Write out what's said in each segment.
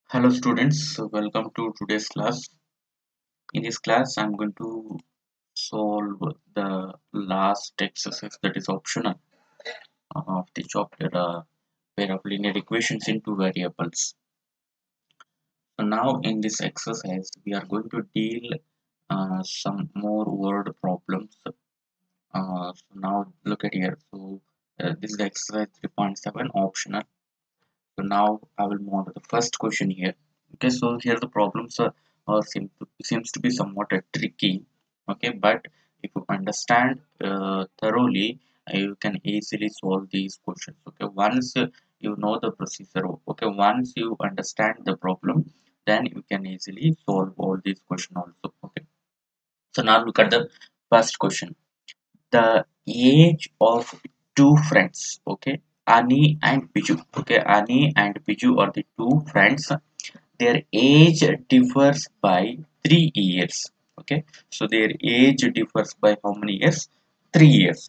Hello students, so welcome to today's class. In this class, I'm going to solve the last exercise that is optional of the chapter uh, pair of linear equations in two variables. So now in this exercise, we are going to deal uh, some more word problems. Uh, so now look at here. So uh, this is the exercise 3.7 optional. So now I will move on to the first question here. Okay, so here the problems are, are seem to, seems to be somewhat uh, tricky. Okay, but if you understand uh, thoroughly, uh, you can easily solve these questions. Okay, once uh, you know the procedure. Okay, once you understand the problem, then you can easily solve all these questions also. Okay, so now look at the first question. The age of two friends. Okay, Ani and Biju. Okay, Ani and Biju are the two friends. Their age differs by three years. Okay, so their age differs by how many years? Three years.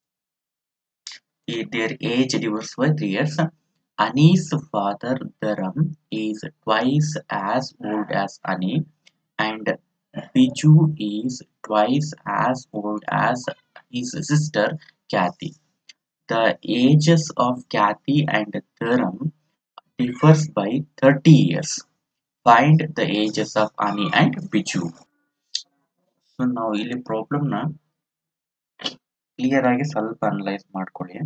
Eh, Their age differs by three years. Ani's father Dharam is twice as old as Ani, and Biju is twice as old as his sister Kathy. The ages of Kathy and Dharam differs by 30 years. Find the ages of Ani and Biju. So ನಾವು ಇಲ್ಲಿ ಪ್ರಾಬ್ಲಮ್ನ clear ಆಗಿ ಸ್ವಲ್ಪ analyse ಮಾಡ್ಕೊಳ್ಳಿ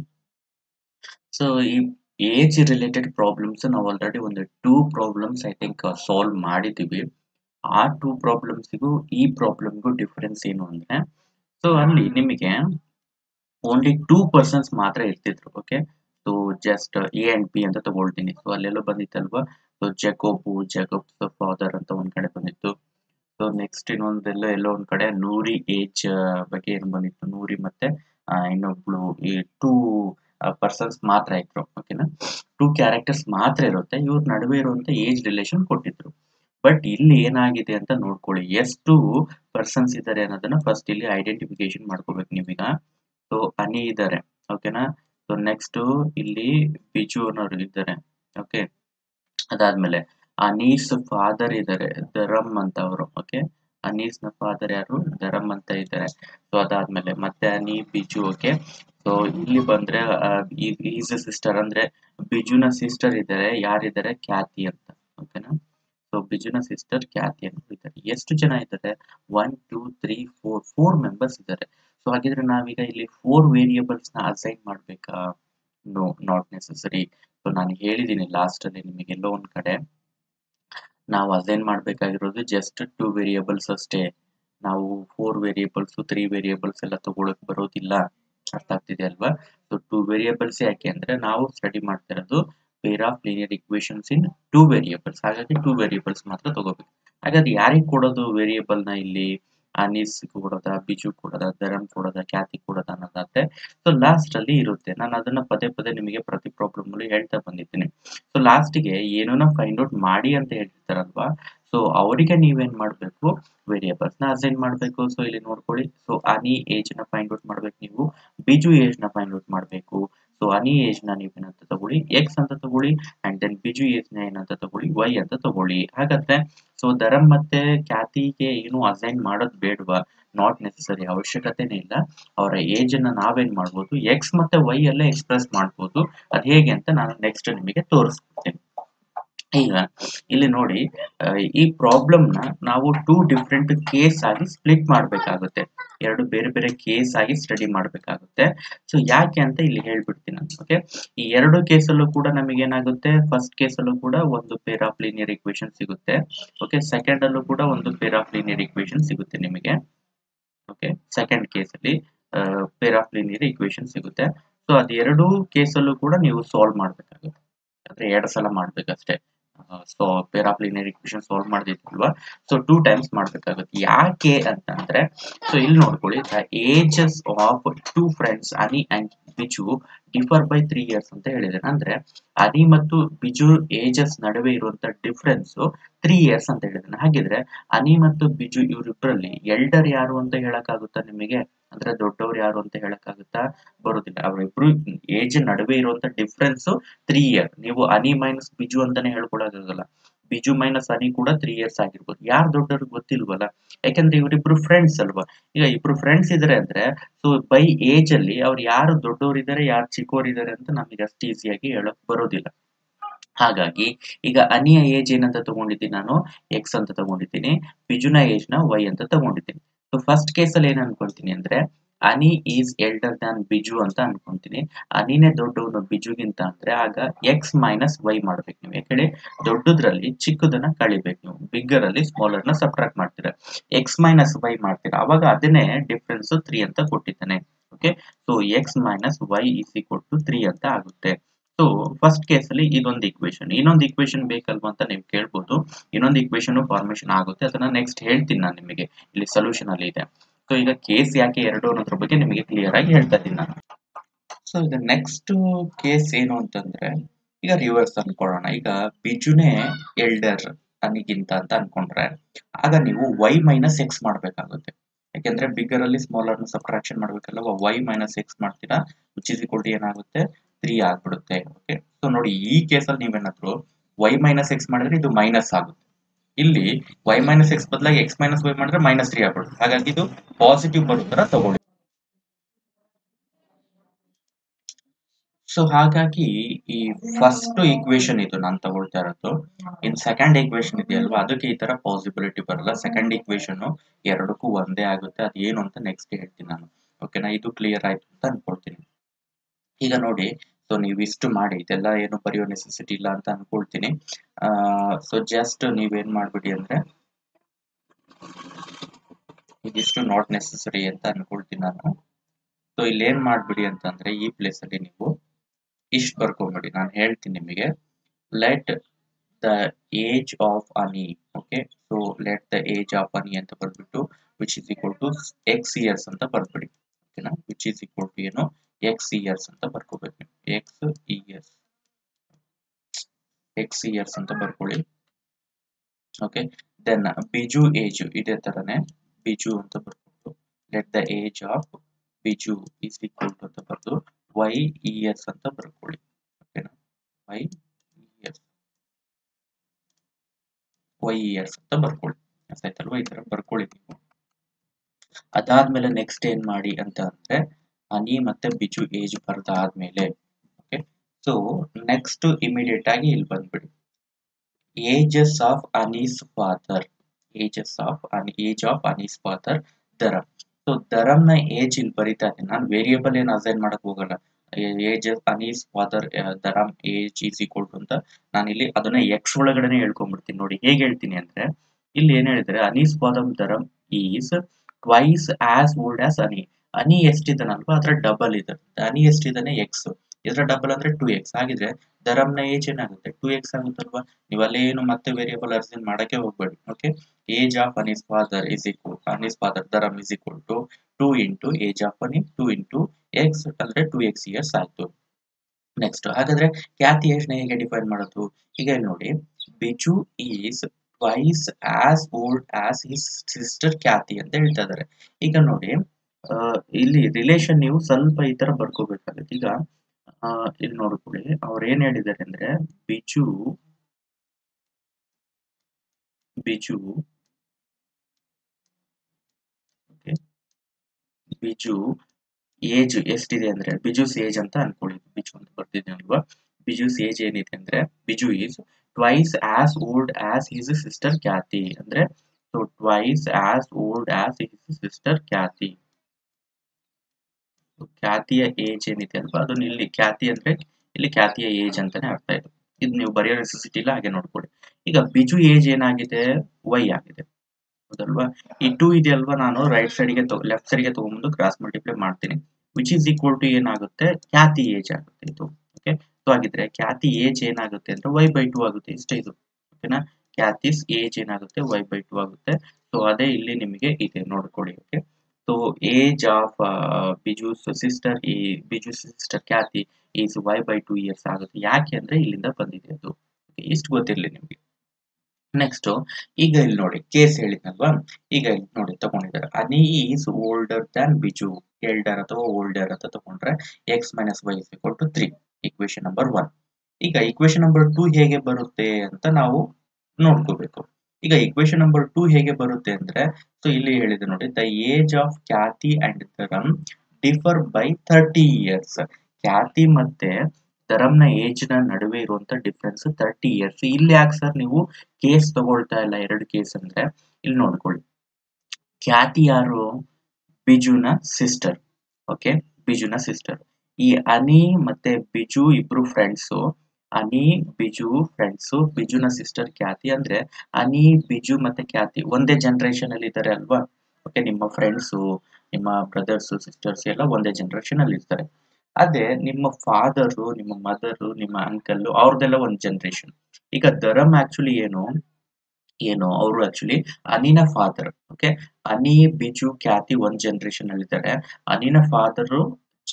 so ಈ age related problems ನಾವು already ಒಂದು two problems I think solve ಮಾಡಿದ್ದೀವಿ ಆ ಟೂ ಪ್ರಾಬ್ಲಮ್ಸಿಗೂ ಈ ಪ್ರಾಬ್ಲಮ್ಗೂ ಡಿಫರೆನ್ಸ್ ಏನು ಅಂದ್ರೆ ಸೊ ಅಲ್ಲಿ ನಿಮಗೆ ಓನ್ಲಿ ಟೂ ಪರ್ಸನ್ಸ್ ಮಾತ್ರ ಇರ್ತಿದ್ರು okay so just A and B ಅಂತ ತಗೊಳ್ತೀನಿ ಸೊ ಅಲ್ಲೆಲ್ಲೋ ಬಂದಿತ್ತಲ್ವಾ ಸೊ ಜಕೋಬು ಜಕೋಬ್ಸ್ ಫಾದರ್ ಅಂತ ಒಂದ್ ಕಡೆ ಬಂದಿತ್ತು ಸೊ ನೆಕ್ಸ್ಟ್ ಇನ್ನೊಂದೆಲ್ಲ ಎಲ್ಲೋ ಒಂದ್ ಕಡೆ ನೂರಿ ಏಜ್ ಬಗ್ಗೆ ಏನು ಬಂದಿತ್ತು ನೂರಿ ಮತ್ತೆ ಆ, ಇನ್ನೊಬ್ಳು ಈ ಟೂ ಪರ್ಸನ್ಸ್ ಮಾತ್ರ ಇದ್ರು ಓಕೆನಾ ಟೂ ಕ್ಯಾರೆಕ್ಟರ್ಸ್ ಮಾತ್ರ ಇರುತ್ತೆ ಇವ್ರ ನಡುವೆ ಇರುವಂತ ಏಜ್ ರಿಲೇಷನ್ ಕೊಟ್ಟಿದ್ರು ಬಟ್ ಇಲ್ಲಿ ಏನಾಗಿದೆ ಅಂತ ನೋಡ್ಕೊಳ್ಳಿ ಎಷ್ಟು ಪರ್ಸನ್ಸ್ ಇದ್ದಾರೆ ಅನ್ನೋದನ್ನ ಫಸ್ಟ್ ಇಲ್ಲಿ ಐಡೆಂಟಿಫಿಕೇಶನ್ ಮಾಡ್ಕೋಬೇಕು ನೀವೀಗ ಸೊ ಅನಿ ಇದ್ದಾರೆ ಓಕೆನಾ ಸೊ ನೆಕ್ಸ್ಟ್ ಇಲ್ಲಿ ಬಿಜು ಅನ್ನೋರು ಇದ್ದಾರೆ ಓಕೆ ಅದಾದ್ಮೇಲೆ ಅನೀಸ್ ಫಾದರ್ ಇದ್ದಾರೆ ಧರಮ್ ಅಂತ ಅವರು ಓಕೆ ಅನೀಸ್ ನ ಫಾದರ್ ಯಾರು ಧರಮ್ ಅಂತ ಇದ್ದಾರೆ ಸೊ ಅದಾದ್ಮೇಲೆ ಮತ್ತೆ ಅನಿ ಬಿಜು ಓಕೆ ಸೊ ಇಲ್ಲಿ ಬಂದ್ರೆ ಈಸ್ ಸಿಸ್ಟರ್ ಅಂದ್ರೆ ಬಿಜುನ ಸಿಸ್ಟರ್ ಇದ್ದಾರೆ ಯಾರಿದ್ದಾರೆ ಖ್ಯಾತಿ ಅಂತ ಓಕೆನಾ ಸೊ ಬಿಜುನ ಸಿಸ್ಟರ್ ಖ್ಯಾತಿ ಅಂತ ಇದ್ದಾರೆ ಎಷ್ಟು ಜನ ಇದ್ದಾರೆ one two three four four members ಇದ್ದಾರೆ ಸೊ ಹಾಗಿದ್ರೆ ನಾವೀಗ ಇಲ್ಲಿ ಫೋರ್ ವೇರಿಯೇಬಲ್ಸ್ ನ ಅಸೈನ್ ಮಾಡ್ಬೇಕಾ ನೋ ನಾಟ್ ನೆಸಸರಿ ಸೊ ನಾನು ಹೇಳಿದ್ದೀನಿ ಲಾಸ್ಟ್ ಅಲ್ಲಿ ನಿಮಗೆ ಎಲ್ಲೋ ಒಂದ್ ಕಡೆ ನಾವು ಅಸೈನ್ ಮಾಡ್ಬೇಕಾಗಿರೋದು ಜಸ್ಟ್ ಟೂ ವೇರಿಯೇಬಲ್ಸ್ ಅಷ್ಟೇ ನಾವು ಫೋರ್ ವೇರಿಯೇಬಲ್ಸ್ ತ್ರೀ ವೇರಿಯೇಬಲ್ಸ್ ಎಲ್ಲ ತಗೊಳಕ್ ಬರೋದಿಲ್ಲ ಅರ್ಥ ಆಗ್ತಿದೆ ಅಲ್ವಾ ಸೊ ಟೂ ವೇರಿಯೇಬಲ್ಸ್ ಯಾಕೆ ಅಂದ್ರೆ ನಾವು ಸ್ಟಡಿ ಮಾಡ್ತಾ ಇರೋದು pair of linear equations in two variables ಹಾಗಾಗಿ ಟೂ ವೇರಿಯೇಬಲ್ಸ್ ಮಾತ್ರ ತಗೋಬೇಕು ಹಾಗಾದ್ರೆ ಯಾರಿಗೆ ಕೊಡೋದು ವೇರಿಯೇಬಲ್ ನ ಇಲ್ಲಿ ಅನೀಸ್ ಕೊಡೋದ ಬಿಜು ಕೊಡೋದ ಧರಮ್ ಕೊಡೋದ ಖ್ಯಾತಿ ಕೊಡೋದ ಅನ್ನೋದಾದ್ರೆ ಸೊ ಲಾಸ್ಟ್ ಅಲ್ಲಿ ಇರುತ್ತೆ ನಾನು ಅದನ್ನ ಪದೇ ಪದೇ ನಿಮಗೆ ಪ್ರತಿ ಪ್ರಾಬ್ಲಮ್ ಅಲ್ಲಿ ಹೇಳ್ತಾ ಬಂದಿದ್ದೀನಿ ಸೊ ಲಾಸ್ಟ್ಗೆ ಏನನ್ನ ಫೈಂಡ್ ಔಟ್ ಮಾಡಿ ಅಂತ ಹೇಳ್ತಿರ್ತಾರಲ್ವಾ ಸೊ ಅವರಿಗೆ ನೀವೇನ್ ಮಾಡ್ಬೇಕು ವೇರಿಯೇಬಲ್ಸ್ ನ ಅಸೈನ್ ಮಾಡ್ಬೇಕು ಸೊ ಇಲ್ಲಿ ನೋಡ್ಕೊಳ್ಳಿ ಸೊ ಅನಿ ಏಜ್ ನ ಫೈಂಡ್ ಔಟ್ ಮಾಡ್ಬೇಕು ನೀವು ಬಿಜು ಏಜ್ ನ ಫೈಂಡ್ ಔಟ್ ಮಾಡ್ಬೇಕು ಸೊ ಅನಿ ಏಜ್ ನ ನೀವೇನಂತ ತಗೊಳ್ಳಿ ಎಕ್ಸ್ ಅಂತ ತಗೊಳ್ಳಿ ಅಂಡ್ ದೆನ್ ಬಿಜು ಏಜ್ ನ ಏನಂತ ತಗೊಳ್ಳಿ ವೈ ಅಂತ ತಗೊಳ್ಳಿ ಹಾಗಾದ್ರೆ ಸೊ ಧರಮ್ ಮತ್ತೆ ಖ್ಯಾತಿಗೆ ಏನು ಅಸೈನ್ ಮಾಡೋದು ಬೇಡವಾ ನಾಟ್ ನೆಸಸರಿ ಅವಶ್ಯಕತೆನೇ ಇಲ್ಲ ಅವರ ಏಜ್ ಅನ್ನ ನಾವೇನ್ ಮಾಡ್ಬೋದು ಎಕ್ಸ್ ಮತ್ತೆ ವೈ ಅಲ್ಲೇ ಎಕ್ಸ್ಪ್ರೆಸ್ ಮಾಡ್ಬೋದು ಅದ್ ಹೇಗೆ ಅಂತ ನಾನು ನೆಕ್ಸ್ಟ್ ನಿಮಗೆ ತೋರಿಸ್ಕೊಡ್ತೀನಿ ಈಗ ಇಲ್ಲಿ ನೋಡಿ ಆ, ಈ ಪ್ರಾಬ್ಲಮ್ ನ ನಾವು ಟೂ ಡಿಫ್ರೆಂಟ್ ಕೇಸ್ ಆಗಿ ಸ್ಪ್ಲಿಟ್ ಮಾಡ್ಬೇಕಾಗುತ್ತೆ ಎರಡು ಬೇರೆ ಬೇರೆ ಕೇಸ್ ಆಗಿ ಸ್ಟಡಿ ಮಾಡ್ಬೇಕಾಗುತ್ತೆ ಸೊ ಯಾಕೆ ಅಂತ ಇಲ್ಲಿ ಹೇಳ್ಬಿಡ್ತೀನಿ ನಾನು ಓಕೆ ಈ ಎರಡು ಕೇಸಲ್ಲೂ ಕೂಡ ನಮಗೆ ಏನಾಗುತ್ತೆ ಫಸ್ಟ್ ಕೇಸಲ್ಲೂ ಕೂಡ ಒಂದು ಪೇರ್ ಆಫ್ ಲೀನಿಯರ್ ಇಕ್ವೇಶನ್ ಸಿಗುತ್ತೆ ಓಕೆ ಸೆಕೆಂಡ್ ಅಲ್ಲೂ ಕೂಡ ಒಂದು ಪೇರ್ ಆಫ್ ಲೀನಿಯರ್ ಇಕ್ವೇಶನ್ ಸಿಗುತ್ತೆ ನಿಮಗೆ ಓಕೆ ಸೆಕೆಂಡ್ ಕೇಸಲ್ಲಿ ಪೇರ್ ಆಫ್ ಲೀನಿಯರ್ ಇಕ್ವೇಶನ್ ಸಿಗುತ್ತೆ ಸೊ ಅದು ಎರಡು ಕೇಸಲ್ಲೂ ಕೂಡ ನೀವು ಸಾಲ್ವ್ ಮಾಡ್ಬೇಕಾಗುತ್ತೆ ಅಂದ್ರೆ ಎರಡು ಸಲ ಮಾಡ್ಬೇಕಷ್ಟೇ so pair of linear equation solve ಮಾಡಿದಿಲ್ವಾ ಸೊ ಟೂ ಟೈಮ್ಸ್ ಮಾಡ್ಬೇಕಾಗುತ್ತೆ ಯಾಕೆ ಅಂತಂದ್ರೆ ಸೊ ಇಲ್ಲಿ ನೋಡ್ಕೊಳ್ಳಿ the ages of two friends Annie and Biju differ by three years ಅಂತ ಹೇಳಿದ್ದೇನೆ ಅಂದ್ರೆ ಅನಿ ಮತ್ತು ಬಿಜು ಏಜಸ್ ನಡುವೆ ಇರುವಂತ ಡಿಫ್ರೆನ್ಸ್ ತ್ರೀ ಇಯರ್ಸ್ ಅಂತ ಹೇಳಿದ್ದೇನೆ ಹಾಗಿದ್ರೆ ಅನಿ ಮತ್ತು ಬಿಜು ಇವರಿಬ್ಬರಲ್ಲಿ ಎಲ್ಡರ್ ಯಾರು ಅಂತ ಹೇಳಕ್ಕಾಗುತ್ತಾ ನಿಮಗೆ ಅಂದ್ರೆ ದೊಡ್ಡವ್ರು ಯಾರು ಅಂತ ಹೇಳಕ್ಕಾಗುತ್ತಾ ಬರೋದಿಲ್ಲ ಅವರಿಬ್ರು ಏಜ್ ನಡುವೆ ಇರುವಂತ ಡಿಫ್ರೆನ್ಸ್ ತ್ರೀ ಇಯರ್ ನೀವು ಅನಿ ಮೈನಸ್ ಬಿಜು ಅಂತಾನೆ ಹೇಳ್ಕೊಳಕ್ಕಾಗಲ್ಲ ಬಿಜು ಮೈನಸ್ ಅನಿ ಕೂಡ ತ್ರೀ ಇಯರ್ಸ್ ಆಗಿರ್ಬೋದು ಯಾರು ದೊಡ್ಡವ್ರು ಗೊತ್ತಿಲ್ವಲ್ಲ ಯಾಕಂದ್ರೆ ಇವರಿಬ್ರು ಫ್ರೆಂಡ್ಸ್ ಅಲ್ವಾ ಈಗ ಇಬ್ರು ಫ್ರೆಂಡ್ಸ್ ಇದಾರೆ ಅಂದ್ರೆ ಸೊ ಬೈ ಏಜ್ ಅಲ್ಲಿ ಅವ್ರು ಯಾರು ದೊಡ್ಡವರಿದ್ದಾರೆ ಯಾರು ಚಿಕ್ಕವರಿದ್ದಾರೆ ಅಂತ ನಮಗೆ ಅಷ್ಟು ಈಸಿಯಾಗಿ ಹೇಳಕ್ ಬರೋದಿಲ್ಲ ಹಾಗಾಗಿ ಈಗ ಅನಿಯ ಏಜ್ ಏನಂತ ತಗೊಂಡಿದ್ದೀನಿ ನಾನು ಎಕ್ಸ್ ಅಂತ ತಗೊಂಡಿದ್ದೀನಿ ಬಿಜುನ ಏಜ್ ನ ವೈ ಅಂತ ತಗೊಂಡಿದ್ದೀನಿ ಸೊ ಫಸ್ಟ್ ಕೇಸಲ್ಲಿ ಏನ್ ಅನ್ಕೊಳ್ತೀನಿ ಅಂದ್ರೆ Annie is elder than Biju ಅಂತ ಅನ್ಕೊಂತೀನಿ ಅನಿನೇ ದೊಡ್ಡವನು ಬಿಜುಗಿಂತ ಅಂದ್ರೆ ಆಗ ಎಕ್ಸ್ ಮೈನಸ್ ವೈ ಮಾಡ್ಬೇಕು ನೀವು ಯಾಕಂದ್ರೆ ದೊಡ್ಡದ್ರಲ್ಲಿ ಚಿಕ್ಕದನ್ನ ಕಳಿಬೇಕು ನೀವು ಬಿಗ್ಗರ್ ಅಲ್ಲಿ ಸ್ಮಾಲರ್ ನ ಸಬ್ಟ್ರಾಕ್ಟ್ ಮಾಡ್ತೀರಾ ಎಕ್ಸ್ ಮೈನಸ್ ವೈ ಮಾಡ್ತೀರಾ ಅವಾಗ ಅದನ್ನೇ ಡಿಫ್ರೆನ್ಸ್ ತ್ರೀ ಅಂತ ಕೊಟ್ಟಿದ್ದಾನೆ okay so X minus Y is equal to three ಅಂತ ಆಗುತ್ತೆ ಸೊ ಫಸ್ಟ್ ಕೇಸಲ್ಲಿ ಇದೊಂದು ಇಕ್ವೇಶನ್ ಇನ್ನೊಂದು ಇಕ್ವೇಶನ್ ಬೇಕಲ್ವಾ ಅಂತ ನೀವು ಕೇಳ್ಬೋದು ಇನ್ನೊಂದು ಇಕ್ವೇಶನ್ ಫಾರ್ಮೇಶನ್ ಆಗುತ್ತೆ ಅದನ್ನ ನೆಕ್ಸ್ಟ್ ಹೇಳ್ತೀನಿ ನಾನು ನಿಮಗೆ ಇಲ್ಲಿ ಸೊಲ್ಯೂಷನ್ ಅಲ್ಲಿ ಇದೆ ಸೊ ಈಗ ಕೇಸ್ ಯಾಕೆ ಎರಡು ಅನ್ನೋದ್ರ ಬಗ್ಗೆ ನಿಮಗೆ ಕ್ಲಿಯರ್ ಆಗಿ ಹೇಳ್ತಾ ಇದ್ದೀನಿ ನಾನು ಸೊ ಈಗ ನೆಕ್ಸ್ಟ್ ಕೇಸ್ ಏನು ಅಂತಂದ್ರೆ ಈಗ ರಿವರ್ಸ್ ಅನ್ಕೊಳ್ಳೋಣ ಈಗ ಬಿಜುನೇ ಎಲ್ಡರ್ ಅನಿಗಿಂತ ಅಂತ ಅನ್ಕೊಂಡ್ರೆ ಆಗ ನೀವು ವೈ ಮೈನಸ್ ಎಕ್ಸ್ ಮಾಡ್ಬೇಕಾಗುತ್ತೆ ಯಾಕೆಂದ್ರೆ ಬಿಗ್ಗರ್ ಅಲ್ಲಿ ಸ್ಮಾಲರ್ ನ ಸಬ್ಟ್ರಾಕ್ಷನ್ ಮಾಡ್ಬೇಕಲ್ಲ ವೈ ಮೈನಸ್ ಎಕ್ಸ್ ಮಾಡ್ತೀರಾ ವಿಚ್ ಇಸ್ ಈಕ್ವಲ್ ಟು ಏನಾಗುತ್ತೆ ತ್ರೀ ಆಗ್ಬಿಡುತ್ತೆ ಓಕೆ ಸೊ ನೋಡಿ ಈ ಕೇಸಲ್ಲಿ ನೀವೇನಾದ್ರು ವೈ ಮೈನಸ್ ಎಕ್ಸ್ ಮಾಡಿದ್ರೆ ಇದು ಮೈನಸ್ ಆಗುತ್ತೆ ಇಲ್ಲಿ ವೈ ಮೈನಸ್ ಎಕ್ಸ್ ಬದಲಾಗಿ ಎಕ್ಸ್ ಮೈನಸ್ ವೈ ಮಾಡಿದ್ರೆ ಮೈನಸ್ ತ್ರೀ ಆಗ್ಬಿಡುತ್ತೆ ಹಾಗಾಗಿ ಇದು ಪಾಸಿಟಿವ್ ಬರೋ ತರ ತಗೊಳ್ಳಿ ಸೊ ಹಾಗಾಗಿ ಈ ಫಸ್ಟ್ ಈಕ್ವೇಶನ್ ಇದು ನಾನು ತಗೊಳ್ತಾ ಇರೋದು ಇನ್ ಸೆಕೆಂಡ್ ಈಕ್ವೇಶನ್ ಇದೆಯಲ್ವಾ ಅದಕ್ಕೆ ಈ ತರ ಪಾಸಿಬಿಲಿಟಿ ಬರಲ್ಲ ಸೆಕೆಂಡ್ ಈಕ್ವೇಶನ್ ಎರಡಕ್ಕೂ ಒಂದೇ ಆಗುತ್ತೆ ಅದು ಏನು ಅಂತ ನೆಕ್ಸ್ಟ್ ಹೇಳ್ತೀನಿ ನಾನು ಓಕೆನಾ ಇದು ಕ್ಲಿಯರ್ ಆಯ್ತು ಅಂತ ಅನ್ಕೊಳ್ತೀನಿ ಈಗ ನೋಡಿ ಸೊ ನೀವು ಇಷ್ಟು ಮಾಡಿ ಇದೆಲ್ಲ ಏನು ಬರೆಯೋ ನೆಸೆಸಿಟಿ ಇಲ್ಲ ಅಂತ ಅನ್ಕೊಳ್ತೀನಿ ಸೊ ಜಸ್ಟ್ ನೀವೇನ್ ಮಾಡ್ಬಿಡಿ ಅಂದ್ರೆ ಇದಿಷ್ಟು ನಾಟ್ ನೆಸೆಸರಿ ಅಂತ ಅನ್ಕೊಳ್ತೀನಿ ನಾನು ಸೊ ಇಲ್ಲಿ ಏನ್ ಮಾಡ್ಬಿಡಿ ಅಂತಂದ್ರೆ ಈ ಪ್ಲೇಸ್ ಅಲ್ಲಿ ನೀವು ಇಷ್ಟು ಬರ್ಕೊಂಬಿಡಿ ನಾನು ಹೇಳ್ತೀನಿ ನಿಮಗೆ let the age of Annie okay so let the age of Annie ಅಂತ ಬರ್ಬಿಟ್ಟು which is equal to X years ಅಂತ ಬರ್ಬಿಡಿ ಓಕೆನಾ ವಿಚ್ ಇಸ್ ಈಕ್ವಲ್ ಟು ಏನು ಎಕ್ಸ್ ಇಯರ್ಸ್ ಅಂತ ಬರ್ಕೋಬೇಕು ನೀವು ಎಕ್ಸ್ ಇಯರ್ಸ್ ಎಕ್ಸ್ ಇಯರ್ಸ್ ಅಂತ ಬರ್ಕೊಳ್ಳಿ ಓಕೆ ದೆನ್ ಬಿಜು ಏಜ್ ಇದೇ ತರನೇ ಬಿಜು ಅಂತ ಬರ್ಕೊಂಡು let the age of Biju is equal to ಅಂತ ಬರ್ದು ವೈ ಇಯರ್ಸ್ ಅಂತ ಬರ್ಕೊಳ್ಳಿ ಓಕೆನಾ ವೈ ಇಯರ್ಸ್ ವೈ ಇಯರ್ಸ್ ಅಂತ ಬರ್ಕೊಳ್ಳಿ ಆಯ್ತಲ್ವಾ ಈ ತರ ಬರ್ಕೊಳ್ಳಿ ನೀವು ಅದಾದ್ಮೇಲೆ ನೆಕ್ಸ್ಟ್ ಏನ್ ಮಾಡಿ ಅಂತ ಅಂದ್ರೆ ಅನಿ ಮತ್ತೆ ಬಿಜು ಏಜ್ ಬರ್ದಾದ್ಮೇಲೆ ಓಕೆ ಸೊ ನೆಕ್ಸ್ಟ್ ಇಮಿಡಿಯೇಟ್ ಆಗಿ ಇಲ್ಲಿ ಬಂದ್ಬಿಡಿ ages of Annie's father ages of age of Annie's father Dharam so ದರಮ್ನ ಏಜ್ ಇಲ್ಲಿ ಬರಿತಾ ಇದ್ದೀನಿ ನಾನು ವೇರಿಯಬಲ್ ಏನು ಅಸೈನ್ ಮಾಡಕ್ ಹೋಗಲ್ಲ age Annie's father Dharam age is equal to ಅಂತ ನಾನು ಇಲ್ಲಿ ಅದನ್ನ ಎಕ್ಸ್ ಒಳಗಡೆನೆ ಹೇಳ್ಕೊಂಡ್ಬಿಡ್ತೀನಿ ನೋಡಿ ಹೇಗೆ ಹೇಳ್ತೀನಿ ಅಂದ್ರೆ ಇಲ್ಲಿ ಏನ್ ಹೇಳಿದ್ರೆ Annie's father Dharam is twice as old as Annie Annie ಎಷ್ಟಿದಾನಲ್ವಾ ಅದ್ರ ಡಬಲ್ ಇದೆ ಅನಿ ಎಷ್ಟಿದಾನೆ ಎಕ್ಸ್ ಇದರ ಡಬಲ್ ಅಂದ್ರೆ ಟೂ ಎಕ್ಸ್ ಆಗಿದ್ರೆ ದರಮ್ನ ಏಜ್ ಏನಾಗುತ್ತೆ ಟೂ ಎಕ್ಸ್ ಆಗುತ್ತಲ್ವಾ ನೀವು ಅಲ್ಲೇನು ಮತ್ತೆ ವೇರಿಯಬಲ್ ಅರ್ಜಿನ್ ಮಾಡಕ್ಕೆ ಹೋಗ್ಬೇಡಿ okay age of Annie's father is equal Annie's father Dharam is equal to two into age of Annie two into X ಅಂದ್ರೆ ಟೂ ಎಕ್ಸ್ ಇಯರ್ಸ್ ಆಯ್ತು ನೆಕ್ಸ್ಟ್ ಹಾಗಾದ್ರೆ ಖ್ಯಾತಿ ಏಜ್ನ ಹೇಗೆ ಡಿಫೈನ್ ಮಾಡೋದು ಈಗ ಇಲ್ಲಿ ನೋಡಿ Biju is twice as old as his sister Khyati ಅಂತ ಹೇಳ್ತಾ ಇದಾರೆ ಈಗ ನೋಡಿ ಇಲ್ಲಿ ರಿಲೇಷನ್ ನೀವು ಸ್ವಲ್ಪ ಈ ತರ ಬರ್ಕೋಬೇಕಾಗುತ್ತೆ ಈಗ ಇಲ್ಲಿ ನೋಡ್ಕೊಳ್ಳಿ ಅವ್ರು ಏನ್ ಹೇಳಿದ್ದಾರೆ ಅಂದ್ರೆ ಬಿಜು ಬಿಜು ಬಿಜು ಏಜ್ ಎಷ್ಟಿದೆ ಅಂದ್ರೆ ಬಿಜುಸ್ ಏಜ್ ಅಂತ ಅನ್ಕೊಳ್ಳಿ ಬಿಜು ಅಂತ ಬರ್ತಿದ್ದೆ ಅಲ್ವಾ ಬಿಜುಸ್ ಏಜ್ ಏನಿದೆ ಅಂದ್ರೆ Biju is twice as old as his sister Khyati ಅಂದ್ರೆ so twice as old as his sister Khyati ಖ್ಯಾತಿಯ ಏಜ್ ಏನಿದೆ ಅಲ್ವಾ ಅದನ್ನ ಇಲ್ಲಿ ಖ್ಯಾತಿ ಅಂದ್ರೆ ಇಲ್ಲಿ ಖ್ಯಾತಿಯ ಏಜ್ ಅಂತಾನೆ ಅರ್ಥ ಇದು ಇದು ನೀವು ಬರೆಯೋ ನೆಸೆಸಿಟಿ ಇಲ್ಲ ಹಾಗೆ ನೋಡ್ಕೊಳ್ಳಿ ಈಗ ಬಿಜು ಏಜ್ ಏನಾಗಿದೆ ವೈ ಆಗಿದೆ ಹೌದಲ್ವಾ ಈ ಟೂ ಇದೆ ಅಲ್ವಾ ನಾನು ರೈಟ್ ಸೈಡ್ಗೆ ಲೆಫ್ಟ್ ಸೈಡ್ಗೆ ತಗೊಂಡ್ಬಂದು ಕ್ರಾಸ್ ಮಲ್ಟಿಪ್ಲೈ ಮಾಡ್ತೀನಿ ವಿಚ್ ಇಸ್ ಈಕ್ವಲ್ ಟು ಏನಾಗುತ್ತೆ ಖ್ಯಾತಿ ಏಜ್ ಆಗುತ್ತೆ ಇದು ಓಕೆ ಸೊ ಹಾಗಿದ್ರೆ ಖ್ಯಾತಿ ಏಜ್ ಏನಾಗುತ್ತೆ ಅಂದ್ರೆ ವೈ ಬೈ ಟು ಆಗುತ್ತೆ ಇಷ್ಟೇ ಇದು ಓಕೆನಾ ಖ್ಯಾತಿಸ್ ಏಜ್ ಏನಾಗುತ್ತೆ ವೈ ಬೈ ಟು ಆಗುತ್ತೆ ಸೊ ಅದೇ ಇಲ್ಲಿ ನಿಮಗೆ ಇದೆ ನೋಡ್ಕೊಳ್ಳಿ okay so age of Biju's sister ಈ Biju's sister Khyati is Y by two years ಆಗುತ್ತೆ ಯಾಕೆ ಅಂದ್ರೆ ಇಲ್ಲಿಂದ ಬಂದಿದೆ ಅದು ಇಷ್ಟು ಗೊತ್ತಿರಲಿ ನಿಮಗೆ ನೆಕ್ಸ್ಟ್ ಈಗ ಇಲ್ಲಿ ನೋಡಿ ಕೇಸ್ ಹೇಳಿದ್ನಲ್ವಾ ಈಗ ಇಲ್ಲಿ ನೋಡಿ ತಗೊಂಡಿದ್ದಾರೆ Annie is older than Biju elder ಅಥವಾ ಓಲ್ಡರ್ ಅಂತ ತಗೊಂಡ್ರೆ X minus Y is equal to three equation number one ಈಗ ಇಕ್ವೇಶನ್ ನಂಬರ್ ಟೂ ಹೇಗೆ ಬರುತ್ತೆ ಅಂತ ನಾವು ನೋಡ್ಕೋಬೇಕು ಈಗ ಇಕ್ವೇಶನ್ ನಂಬರ್ ಟೂ ಹೇಗೆ ಬರುತ್ತೆ ಅಂದ್ರೆ ಸೊ ಇಲ್ಲಿ ಹೇಳಿದೆ ನೋಡಿ the age of Khyati and Dharam differ by thirty years Khyati ಮತ್ತೆ ಧರಮ್ನ ಏಜ್ ನ ನಡುವೆ ಇರುವಂತ ಡಿಫ್ರೆನ್ಸ್ ತರ್ಟಿ ಇಯರ್ಸ್ ಇಲ್ಲಿ ಯಾಕೆ ಸರ್ ನೀವು ಕೇಸ್ ತಗೊಳ್ತಾ ಇಲ್ಲ ಎರಡು ಕೇಸ್ ಅಂದ್ರೆ ಇಲ್ಲಿ ನೋಡ್ಕೊಳ್ಳಿ ಖ್ಯಾತಿ ಯಾರು ಬಿಜುನ ಸಿಸ್ಟರ್ ಓಕೆ ಬಿಜುನ ಸಿಸ್ಟರ್ ಈ ಅನಿ ಮತ್ತೆ ಬಿಜು ಇಬ್ರು ಫ್ರೆಂಡ್ಸು ಅನಿ ಬಿಜು ಫ್ರೆಂಡ್ಸು ಬಿಜುನ ಸಿಸ್ಟರ್ ಖ್ಯಾತಿ ಅಂದ್ರೆ ಅನಿ ಬಿಜು ಮತ್ತೆ ಖ್ಯಾತಿ ಒಂದೇ ಜನರೇಷನ್ ಅಲ್ಲಿ ಇದ್ದಾರೆ ಅಲ್ವಾ ಓಕೆ ನಿಮ್ಮ ಫ್ರೆಂಡ್ಸು ನಿಮ್ಮ ಬ್ರದರ್ಸ್ ಸಿಸ್ಟರ್ಸ್ ಎಲ್ಲ ಒಂದೇ ಜನರೇಷನ್ ಅಲ್ಲಿ ಇರ್ತಾರೆ ಅದೇ ನಿಮ್ಮ ಫಾದರು ನಿಮ್ಮ ಮದರು ನಿಮ್ಮ ಅಂಕಲ್ ಅವ್ರದ್ದೆಲ್ಲ ಒಂದು ಜನರೇಷನ್ ಈಗ ಧರಮ್ ಆಕ್ಚುಲಿ ಏನು ಏನು ಅವರು ಆಕ್ಚುಲಿ ಅನಿನ father okay Annie Biju Khyati ಒಂದ್ ಜನರೇಷನ್ ಅಲ್ಲಿ ಇದ್ದಾರೆ ಅನಿನ ಫಾದರು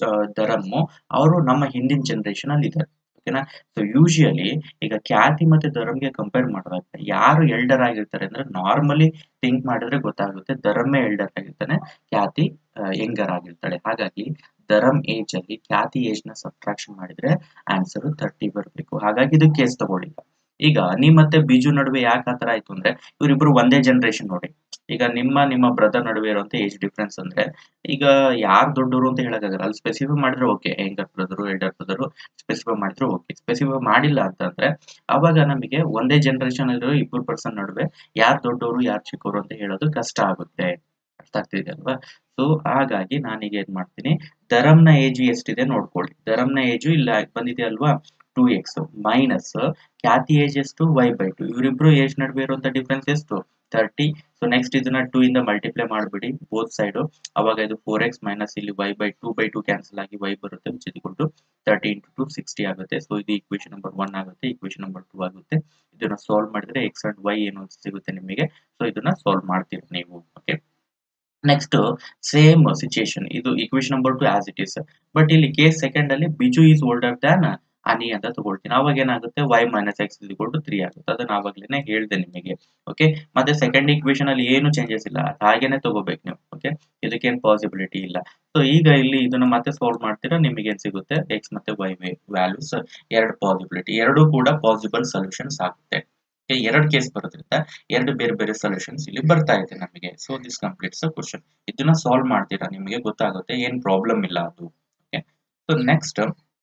ಧರಮ್ಮು ಅವರು ನಮ್ಮ ಹಿಂದಿನ ಜನರೇಷನ್ ಅಲ್ಲಿ ಇದ್ದಾರೆ ಓಕೆನಾ ಸೊ ಯೂಶಿಯಲಿ ಈಗ ಖ್ಯಾತಿ ಮತ್ತೆ ಧರಮ್ಗೆ ಕಂಪೇರ್ ಮಾಡಿದಾಗ ಯಾರು ಎಲ್ಡರ್ ಆಗಿರ್ತಾರೆ ಅಂದ್ರೆ ನಾರ್ಮಲಿ ಥಿಂಕ್ ಮಾಡಿದ್ರೆ ಗೊತ್ತಾಗುತ್ತೆ ಧರಮ್ಮೇ ಎಲ್ಡರ್ ಆಗಿರ್ತಾನೆ ಖ್ಯಾತಿ ಯಂಗರ್ ಆಗಿರ್ತಾಳೆ ಹಾಗಾಗಿ ಧರಮ್ ಏಜ್ ಅಲ್ಲಿ ಖ್ಯಾತಿ ಏಜ್ ನ ಸಬ್ಟ್ರಾಕ್ಷನ್ ಮಾಡಿದ್ರೆ ಆನ್ಸರ್ ತರ್ಟಿ ಬರಬೇಕು ಹಾಗಾಗಿ ಇದು ಕೇಸ್ ತಗೊಳ್ಳಿ ಈಗ ಅನಿ ಮತ್ತೆ ಬಿಜು ನಡುವೆ ಯಾಕೆ ಆತರ ಆಯ್ತು ಅಂದ್ರೆ ಇವರಿಬ್ರು ಒಂದೇ ಜನರೇಷನ್ ನೋಡಿ ಈಗ ನಿಮ್ಮ ನಿಮ್ಮ ಬ್ರದರ್ ನಡುವೆ ಇರುವಂತ ಏಜ್ ಡಿಫ್ರೆನ್ಸ್ ಅಂದ್ರೆ ಈಗ ಯಾರು ದೊಡ್ಡವರು ಅಂತ ಹೇಳಕ್ಕಾಗಲ್ಲ ಅಲ್ಲಿ ಸ್ಪೆಸಿಫೈ ಮಾಡಿದ್ರೆ okay younger brother elder brother specify ಮಾಡಿದ್ರೆ ಓಕೆ ಸ್ಪೆಸಿಫೈ ಮಾಡಿಲ್ಲ ಅಂತಂದ್ರೆ ಅವಾಗ ನಮಗೆ ಒಂದೇ ಜನರೇಷನ್ ಇರೋ ಇಬ್ಬರು ಪರ್ಸನ್ ನಡುವೆ ಯಾರು ದೊಡ್ಡವರು ಯಾರು ಚಿಕ್ಕವರು ಅಂತ ಹೇಳೋದು ಕಷ್ಟ ಆಗುತ್ತೆ ಅರ್ಥ ಆಗ್ತಿದೆ ಅಲ್ವಾ ಸೊ ಹಾಗಾಗಿ ನಾನೀಗ ಏನ್ ಮಾಡ್ತೀನಿ ಧರಮ್ನ ಏಜ್ ಎಷ್ಟಿದೆ ನೋಡ್ಕೊಳ್ಳಿ ಧರಮ್ನ ಏಜು ಇಲ್ಲ ಬಂದಿದೆ ಅಲ್ವಾ two X minus Khyati age ಎಷ್ಟು ವೈ ಬೈ ಟು ಇವರಿಬ್ರು ಏಜ್ ನಡುವೆ ಇರುವಂತ ಡಿಫ್ರೆನ್ಸ್ ಎಷ್ಟು ತರ್ಟಿ ಸೊ ನೆಕ್ಸ್ಟ್ ಇದನ್ನ ಟೂ ಇಂದ ಮಲ್ಟಿಪ್ಲೈ ಮಾಡಿಬಿಡಿ ಬೋತ್ ಸೈಡು ಅವಾಗ ಇದು ಫೋರ್ ಎಕ್ಸ್ ಮೈನಸ್ ಇಲ್ಲಿ Y by two by two cancel ಆಗಿ ವೈ ಬರುತ್ತೆ ವಿಚ್ ಇದ್ಕೊಂಡು ತರ್ಟಿ ಇಂಟು ಟು ಸಿಕ್ಸ್ಟಿ ಆಗುತ್ತೆ ಸೊ ಇದು ಇಕ್ವೇಶನ್ ನಂಬರ್ ಒನ್ ಆಗುತ್ತೆ ಇಕ್ವೇಶನ್ ನಂಬರ್ ಟೂ ಆಗುತ್ತೆ ಇದನ್ನ ಸಾಲ್ವ್ ಮಾಡಿದ್ರೆ ಎಕ್ಸ್ ಅಂಡ್ ವೈ ಏನು ಅಂತ ಸಿಗುತ್ತೆ ನಿಮಗೆ ಸೊ ಇದನ್ನ ಸಾಲ್ವ್ ಮಾಡ್ತೀರಿ ನೀವು ಓಕೆ ನೆಕ್ಸ್ಟ್ ಸೇಮ್ ಸಿಚುಯೇಷನ್ ಇದು equation number two as it is but ಇಲ್ಲಿ ಕೇಸ್ ಸೆಕೆಂಡ್ ಅಲ್ಲಿ Biju is older than Annie ಅಂತ ತಗೊಳ್ತೀನಿ ಅವಾಗ ಏನಾಗುತ್ತೆ Y minus X is to three ಆಗುತ್ತೆ ಅದನ್ನ ಆವಾಗಲೇ ಹೇಳಿದೆ ನಿಮಗೆ ಓಕೆ ಮತ್ತೆ ಸೆಕೆಂಡ್ ಇಕ್ವೇಶನ್ ಅಲ್ಲಿ ಏನು ಚೇಂಜಸ್ ಇಲ್ಲ ಹಾಗೇನೆ ತಗೋಬೇಕು ನೀವು ಓಕೆ ಇದಕ್ಕೇನು ಪಾಸಿಬಿಲಿಟಿ ಇಲ್ಲ ಸೊ ಈಗ ಇಲ್ಲಿ ಇದನ್ನ ಮತ್ತೆ ಸಾಲ್ವ್ ಮಾಡ್ತೀರಾ ನಿಮಗೆ ಏನ್ ಸಿಗುತ್ತೆ ಎಕ್ಸ್ ಮತ್ತೆ ವೈ ವ್ಯಾಲ್ಯೂಸ್ ಎರಡು ಪಾಸಿಬಿಲಿಟಿ ಎರಡು ಕೂಡ ಪಾಸಿಬಲ್ ಸೊಲ್ಯೂಷನ್ಸ್ ಆಗುತ್ತೆ ಎರಡು ಕೇಸ್ ಬರೋದ್ರಿಂದ ಎರಡು ಬೇರೆ ಬೇರೆ ಸೊಲ್ಯೂಷನ್ಸ್ ಇಲ್ಲಿ ಬರ್ತಾ ಇದೆ ನಮಗೆ ಸೊ ದಿಸ್ ಕಂಪ್ಲೀಟ್ಸ್ ಕ್ವಶನ್ ಇದನ್ನ ಸಾಲ್ವ್ ಮಾಡ್ತೀರಾ ನಿಮಗೆ ಗೊತ್ತಾಗುತ್ತೆ ಏನ್ ಪ್ರಾಬ್ಲಮ್ ಇಲ್ಲ ಅದು okay so next